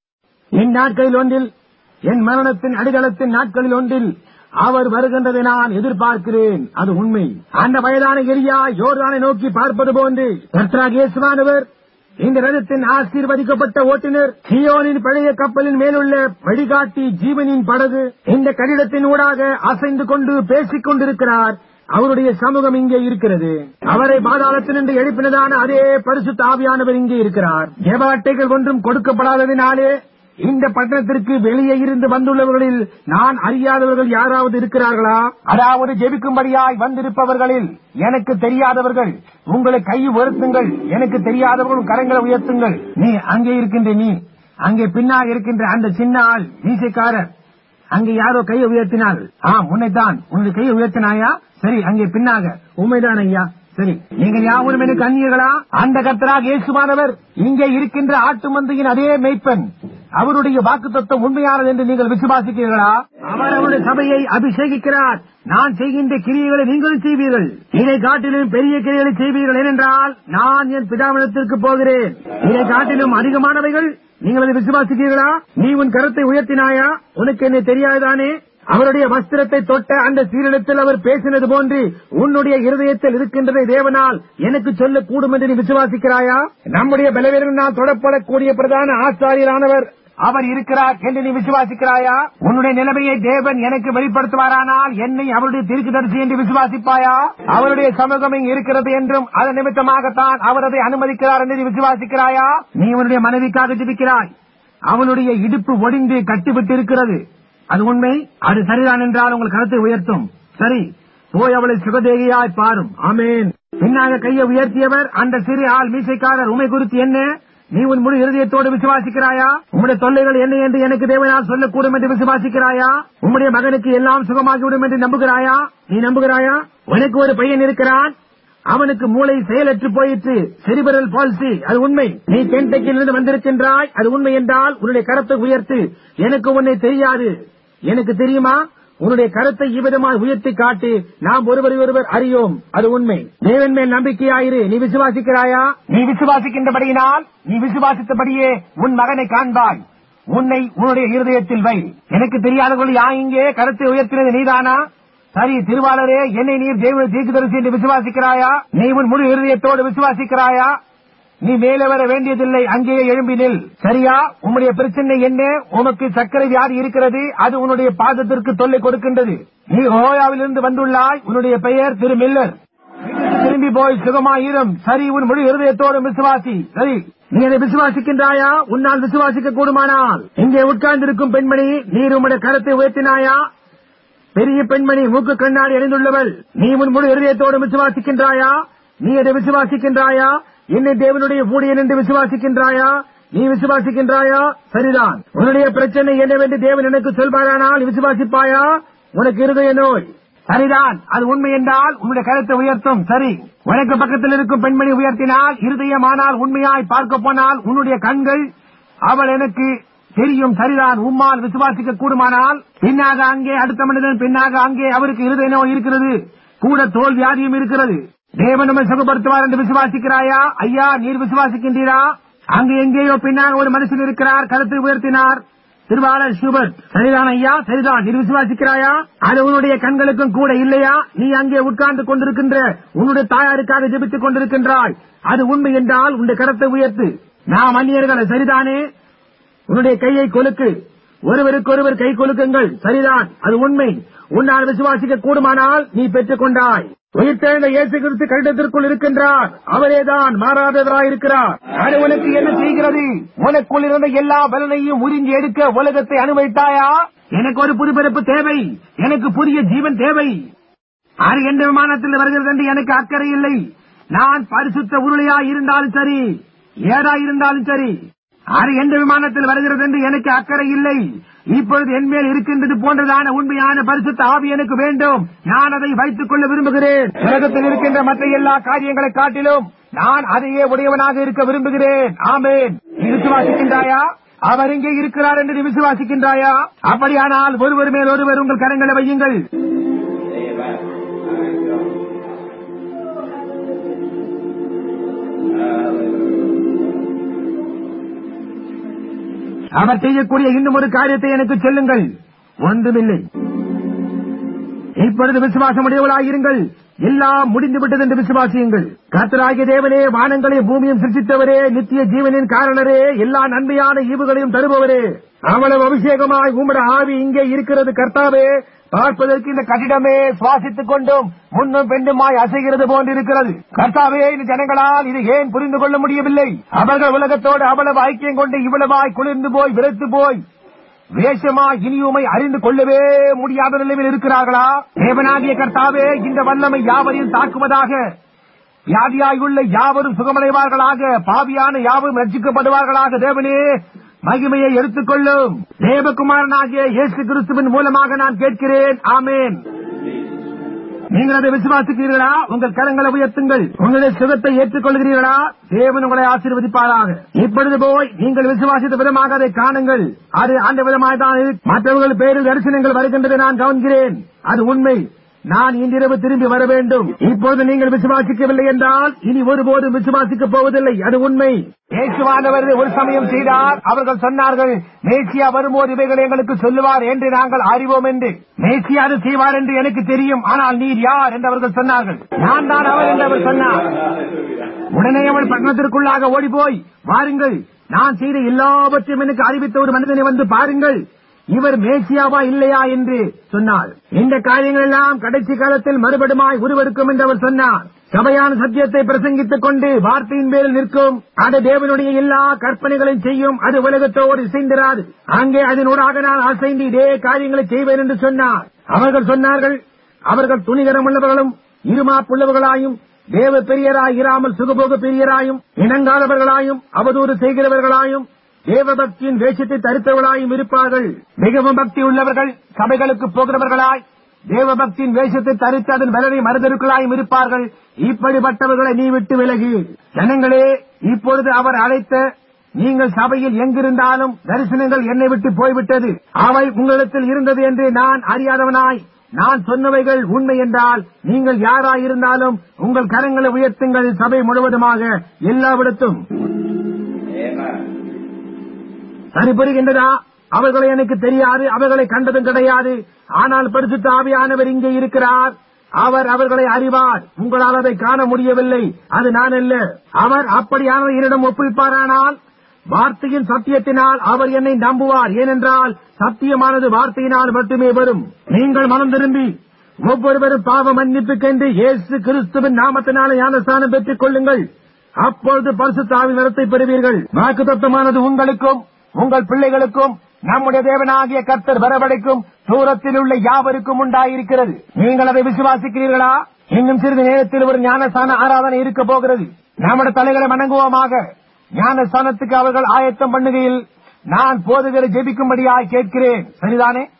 என் நாட்களில் ஒன்றில் என் மரணத்தின் அடித்தளத்தின் நாட்களில் ஒன்றில் அவர் வருகின்றதை நான் எதிர்பார்க்கிறேன் அது உண்மை அந்த வயதான எரியா யோர்தானை நோக்கி பார்ப்பது போன்று கர்த்தராக இயேசுவானவர் இந்த ரதத்தின் ஆசீர்வதிக்கப்பட்ட ஓட்டுநர் சியோனின் பழைய கப்பலின் மேலுள்ள வழிகாட்டி ஜீவனின் படகு இந்த கடிதத்தின் ஊடாக அசைந்து கொண்டு பேசிக் கொண்டிருக்கிறார் அவருடைய சமூகம் இங்கே இருக்கிறது அவரை பாதாளத்தினின்று எழுப்பினதான அதே பரிசு தாவியானவர் இங்கே இருக்கிறார் ஜெப அட்டைகள் ஒன்றும் கொடுக்கப்படாததினாலே இந்த பட்டணத்திற்கு வெளியே இருந்து வந்துள்ளவர்களில் நான் அறியாதவர்கள் யாராவது இருக்கிறார்களா அதாவது ஜெபிக்கும்படியாய் வந்திருப்பவர்களில் எனக்கு தெரியாதவர்கள் உங்களை கை உயர்த்துங்கள் எனக்கு தெரியாதவர்கள் கரங்களை உயர்த்துங்கள் நீ அங்கே இருக்கின்ற நீ அங்கே பின்னால் இருக்கின்ற அந்த சின்ன ஆள் மீசைக்காரர் அங்கே யாரோ கையை உயர்த்தினாள் ஆ உன்னைத்தான் உன்னுடைய கையை உயர்த்தினாயா சரி அங்கே பின்னாக உண்மைதான் ஐயா சரி நீங்கள் யாவரும் எனக்கு அந்நியர்களா அந்த கர்த்தராக இயேசுவானவர் இங்கே இருக்கின்ற ஆட்டு மந்தையின் அதே மெய்ப்பெண் அவருடைய வாக்கு தத்துவம் உண்மையானது என்று நீங்கள் விசுவாசிக்கிறீர்களா அவர் அவருடைய சபையை அபிஷேகிக்கிறார் நான் செய்கின்ற கிரியைகளை நீங்களும் செய்வீர்கள் இதை காட்டிலும் பெரிய கிரியைகளை செய்வீர்கள் ஏனென்றால் நான் என் பிதாவினத்திற்கு போகிறேன் இதை காட்டிலும் அதிகமானவைகள் நீங்கள் அதை விசுவாசிக்கிறீர்களா நீ உன் கருத்தை உயர்த்தினாயா உனக்கு என்ன தெரியாதுதானே அவருடைய வஸ்திரத்தை தொட்ட அந்த சீரிடத்தில் அவர் பேசினது போன்று உன்னுடைய இருதயத்தில் இருக்கின்றதை தேவனால் எனக்கு சொல்லக்கூடும் என்று நீ விசுவாசிக்கிறாயா நம்முடைய பலவீரனால் தொடப்படக்கூடிய பிரதான ஆச்சாரியரானவர் அவர் இருக்கிறார் என்று நீ விசுவாசிக்கிறாயா உன்னுடைய நிலைமையை தேவன் எனக்கு வெளிப்படுத்துவாரானால் என்னை அவருடைய தீர்க்கதரிசி என்று விசுவாசிப்பாயா அவருடைய சமூகம் இங்கு இருக்கிறது என்றும் அதன் நிமித்தமாகத்தான் அவர் அதை அனுமதிக்கிறார் என்று நீ விசுவாசிக்கிறாயா நீ உன்னுடைய மனைவிக்காக ஜிபிக்கிறாய் அவனுடைய இடுப்பு ஒடிந்து கட்டிவிட்டு இருக்கிறது அது உண்மை அது சரிதான் என்றால் உங்கள் கருத்தை உயர்த்தும் சரி போய் அவளை சுகதேகியாய் பாரும் ஆமேன் பின்னாக கையை உயர்த்தியவர் அந்த சிறு ஆள் மீசைக்காரர் உமை குறித்து என்ன நீ உன் முழு இருதயத்தோடு விசுவாசிக்கிறாயா உம்முடைய தொல்லைகள் என்ன என்று எனக்கு தேவனால் சொல்லக்கூடும் என்று விசுவாசிக்கிறாயா உம்முடைய மகனுக்கு எல்லாம் சுகமாகிவிடும் என்று நம்புகிறாயா நீ நம்புகிறாயா உனக்கு ஒரு பையன் இருக்கிறான் அவனுக்கு மூளை செயலற்று போயிற்று செரிபரல் பால்சி அது உண்மை நீ தென்டெக்கிலிருந்து வந்திருக்கின்றாய் அது உண்மை என்றால் உன்னுடைய கரத்தை உயர்த்து எனக்கு உன்னை தெரியாது எனக்கு தெரியுமா உன்னுடைய கருத்தை இவ்விதமாய் உயர்த்தி காட்டி நாம் ஒருவரை ஒருவர் அறியோம் அது உண்மை தேவன் மேல் நம்பிக்கையாயிரு நீ விசுவாசிக்கிறாயா நீ விசுவாசிக்கின்றபடியினால் நீ விசுவாசித்தபடியே உன் மகனை காண்பாய் உன்னை உன்னுடைய இருதயத்தில் வை எனக்கு தெரியாதவர்கள் யா இங்கே கருத்தை உயர்த்தினது நீதானா சரி திருவாளரே என்னை நீர் தேவ தீர்க்கதரிசி என்று விசுவாசிக்கிறாயா நீ உன் முழு இருதயத்தோடு விசுவாசிக்கிறாயா நீ மேலே வர வேண்டியதில்லை அங்கேயே எழும்பி நில் சரியா உன்னுடைய பிரச்சனை என்ன உனக்கு சர்க்கரை வியாதி இருக்கிறது அது உன்னுடைய பாதத்திற்கு தொல்லை கொடுக்கின்றது நீ ஓயாவிலிருந்து வந்துள்ளாய் உன்னுடைய பெயர் திரு மில்லர் வீட்டுக்கு திரும்பி போய் சுகமாயிரும் சரி உன் முழு இருதயத்தோடும் விசுவாசி சரி நீ அதை விசுவாசிக்கின்றாயா உன்னால் விசுவாசிக்க கூடுமானால் இங்கே உட்கார்ந்திருக்கும் பெண்மணி நீர் உம்முடைய கரத்தை உயர்த்தினாயா பெரிய பெண்மணி மூக்கு கண்ணாடி அணிந்துள்ளவள் நீ உன் முழு இருதயத்தோடு விசுவாசிக்கின்றாயா நீ அதை விசுவாசிக்கின்றாயா என்னை தேவனுடைய ஊழியன் என்று விசுவாசிக்கின்றாயா நீ விசுவாசிக்கின்றாயா சரிதான் உன்னுடைய பிரச்சனை என்னவென்று தேவன் எனக்கு சொல்வாரானால் நீ விசுவாசிப்பாயா உனக்கு இருதய நோய் சரிதான் அது உண்மை என்றால் உன்னுடைய கருத்தை உயர்த்தும் சரி உனக்கு பக்கத்தில் இருக்கும் பெண்மணி உயர்த்தினால் இருதயமானால் உண்மையாய் பார்க்க போனால் உன்னுடைய கண்கள் அவள் எனக்கு தெரியும் சரிதான் உம்மால் விசுவாசிக்க கூடுமானால் பின்னாக அங்கே அடுத்த மனிதன் பின்னாக அங்கே அவருக்கு இருதய நோய் இருக்கிறது கூட தோல் வியாதியும் இருக்கிறது தேவன் நம்மை சுகப்படுத்துவார் என்று விசுவாசிக்கிறாயா ஐயா நீர் விசுவாசிக்கின்றீரா அங்கு எங்கேயோ பின்னாக ஒரு மனுஷன் இருக்கிறார் கருத்தை உயர்த்தினார் திருவாளர் சுபர்ட் சரிதான் ஐயா சரிதான் நீ விசுவாசிக்கிறாயா அது உன்னுடைய கண்களுக்கும் கூட இல்லையா நீ அங்கே உட்கார்ந்து கொண்டிருக்கின்ற உன்னுடைய தாயாருக்காக ஜெபித்துக் கொண்டிருக்கின்றாய் அது உண்மை என்றால் உன்னுடைய கரத்தை உயர்த்து நாம் அந்நியர்களை சரிதானே உன்னுடைய கையை கொலுக்கு ஒருவருக்கொருவர் கை கொலுக்குங்கள் சரிதான் அது உண்மை உன்னால் விசுவாசிக்க கூடுமானால் நீ பெற்றுக் கொண்டாய் உயிர்த்தெழுந்த இயேசு கிறிஸ்து கடிதத்திற்குள் இருக்கின்றார் அவரேதான் மாறாதவராயிருக்கிறார் அது உனக்கு என்ன செய்கிறது உனக்குள் இருந்த எல்லா பலனையும் உறிஞ்சி எடுக்க உலகத்தை அனுமதித்தாயா எனக்கு ஒரு புதுப்பிறப்பு தேவை எனக்கு புதிய ஜீவன் தேவை அது எந்த விமானத்தில் வருகிறது என்று எனக்கு அக்கறை இல்லை நான் பரிசுத்த உருளையா இருந்தாலும் சரி ஏடா இருந்தாலும் சரி அது எந்த விமானத்தில் வருகிறது என்று எனக்கு அக்கறை இல்லை இப்பொழுது என் மேல் இருக்கின்றது போன்றதான உண்மையான பரிசுத்த ஆவி எனக்கு வேண்டும் நான் அதை வைத்துக் கொள்ள விரும்புகிறேன் உலகத்தில் இருக்கின்ற மற்ற எல்லா காரியங்களை காட்டிலும் நான் அதையே உடையவனாக இருக்க விரும்புகிறேன் ஆமேன் நீ விசுவாசிக்கின்றாயா அவர் இங்கே இருக்கிறார் என்று நீ விசுவாசிக்கின்றாயா அப்படியானால் ஒருவர் மேல் ஒருவர் உங்கள் கரங்களை வையுங்கள் அவர் செய்யக்கூடிய இன்னும் ஒரு காரியத்தை எனக்கு சொல்லுங்கள் ஒன்றுமில்லை இப்பொழுது விசுவாசம் உடையவளாயிருங்கள் எல்லாம் முடிந்து விட்டது என்று விசுவாசியுங்கள் கர்த்தராகிய தேவனே வானங்களையும் பூமியும் சிருஷ்டித்தவரே நித்திய ஜீவனின் காரணரே எல்லா நன்மையான ஈவுகளையும் தருபவரே அவ்வளவு அபிஷேகமாய் உம்முடைய ஆவி இங்கே இருக்கிறது கர்த்தாவே பார்ப்பதற்கு இந்த கட்டிடமே சுவாசித்துக் கொண்டும் முன்னும் பெண்ணுமாய் அசைகிறது போன்றிருக்கிறது கர்த்தாவே இந்த ஜனங்களால் இது ஏன் புரிந்து கொள்ள முடியவில்லை அவர்கள் உலகத்தோடு அவ்வளவு ஐக்கியம் கொண்டு இவ்வளவாய் குளிர்ந்து போய் விரைத்து போய் வேஷமா இனியுமை அறிந்து கொள்ளவே முடியாத நிலையில் இருக்கிறார்களா தேவனாகிய கர்த்தாவே இந்த வல்லமை யாவரையும் தாக்குவதாக வியாதியாயுள்ள யாவரும் சுகமடைவார்களாக பாவியான யாவரும் ரட்சிக்கப்படுவார்களாக தேவனே மகிமையை எடுத்துக்கொள்ளும் தேவகுமாரனாகிய இயேசு கிறிஸ்துவின் மூலமாக நான் கேட்கிறேன் ஆமேன் நீங்கள் அதை விசுவாசிக்கிறீர்களா உங்கள் கரங்களை உயர்த்துங்கள் உங்களுடைய சுகத்தை ஏற்றுக்கொள்கிறீர்களா தேவன் உங்களை ஆசீர்வதிப்பாராக இப்பொழுது போய் நீங்கள் விசுவாசித்த விதமாக அதை காணுங்கள் அது அந்த விதமாக தான் இரு- மற்றவர்கள் பேரில் தரிசனங்கள் வருகின்றதை நான் கவனிக்கிறேன் அது உண்மை நான் இன்றிரவு திரும்பி வர வேண்டும் இப்போது நீங்கள் விசுவாசிக்கவில்லை என்றால் இனி ஒருபோதும் விசுவாசிக்கப் போவதில்லை அது உண்மை இயேசுவானவர் ஒரு சமயம் செய்தார் அவர்கள் சொன்னார்கள் மேசியா வரும்போது இவைகள் எங்களுக்கு சொல்லுவார் என்று நாங்கள் அறிவோம் என்று மேசியா அது செய்வார் என்று எனக்கு தெரியும் ஆனால் நீர் யார் என்று அவர்கள் சொன்னார்கள் நான் தான் அவர் என்று அவர் சொன்னார் உடனே அவள் பட்டணத்திற்குள்ளாக ஓடிப்போய் வாருங்கள் நான் செய்த எல்லாவற்றையும் எனக்கு அறிவித்த ஒரு மனிதனை வந்து பாருங்கள் இவர் மேசியாவா இல்லையா என்று சொன்னார் இந்த காரியங்கள் எல்லாம் கடைசி காலத்தில் மறுபடியுமாய் உருவெடுக்கும் என்று அவர் சொன்னார் சபையான சத்தியத்தை பிரசங்கித்துக் கொண்டு வார்த்தையின் மேல் நிற்கும் அது தேவனுடைய எல்லா கற்பனைகளையும் செய்யும் அது உலகத்தோடு இசைந்திராது அங்கே அதனூடாக நான் அசைந்து இதே காரியங்களை செய்வேன் என்று சொன்னார் அவர்கள் சொன்னார்கள் அவர்கள் துணிகரம் உள்ளவர்களும் இருமாப்புள்ளவர்களாயும் தேவ பெரியராய் இராமல் சுகபோக பெரியராயும் இணங்காதவர்களாயும் அவதூறு செய்கிறவர்களாயும் தேவபக்தியின் வேஷத்தை தரித்தவர்களாயும் இருப்பார்கள் மிகவும் பக்தி உள்ளவர்கள் சபைகளுக்கு போகிறவர்களாய் தேவபக்தியின் வேஷத்தை தரித்து அதன் பலனை மறுதருக்களாயும் இருப்பார்கள் இப்படிப்பட்டவர்களை நீ விட்டு விலகி ஜனங்களே இப்பொழுது அவர் அழைத்த நீங்கள் சபையில் எங்கிருந்தாலும் தரிசனங்கள் என்னை விட்டு போய்விட்டது அவை உங்களிடத்தில் இருந்தது என்று நான் அறியாதவனாய் நான் சொன்னவைகள் உண்மை என்றால் நீங்கள் யாராயிருந்தாலும் உங்கள் கரங்களை உயர்த்துங்கள் சபை முழுவதுமாக எல்லாவிடத்தும் சரி புரிகின்றதா அவர்களை எனக்கு தெரியாது அவர்களை கண்டதும் கிடையாது ஆனால் பரிசுத்த ஆவியானவர் இங்கே இருக்கிறார் அவர் அவர்களை அறிவார் உங்களால் அதை காண முடியவில்லை அது நான் அல்ல அவர் அப்படியான என்னிடம் ஒப்புவிப்பாரானால் வார்த்தையின் சத்தியத்தினால் அவர் என்னை நம்புவார் ஏனென்றால் சத்தியமானது வார்த்தையினால் மட்டுமே வரும் நீங்கள் மனம் திரும்பி ஒவ்வொருவரும் பாவ மன்னிப்புக்கென்று இயேசு கிறிஸ்துவின் நாமத்தினால ஞானஸ்தானம் பெற்றுக் கொள்ளுங்கள் அப்பொழுது பரிசுத்தாவின் நிறத்தை பெறுவீர்கள் வாக்கு தத்துவமானது உங்களுக்கும் உங்கள் பிள்ளைகளுக்கும் நம்முடைய தேவனாகிய கர்த்தர் வரவழைக்கும் தூரத்தில் உள்ள யாவருக்கும் உண்டாயிருக்கிறது நீங்கள் அதை விசுவாசிக்கிறீர்களா இன்னும் சிறிது நேரத்தில் ஒரு ஞானஸ்தான ஆராதனை இருக்க போகிறது நம்முடைய தலைகளை வணங்குவோமாக ஞானஸ்தானத்துக்கு அவர்கள் ஆயத்தம் பண்ணுகையில் நான் போதுகிற ஜெபிக்கும்படியாய் கேட்கிறேன் சரிதானே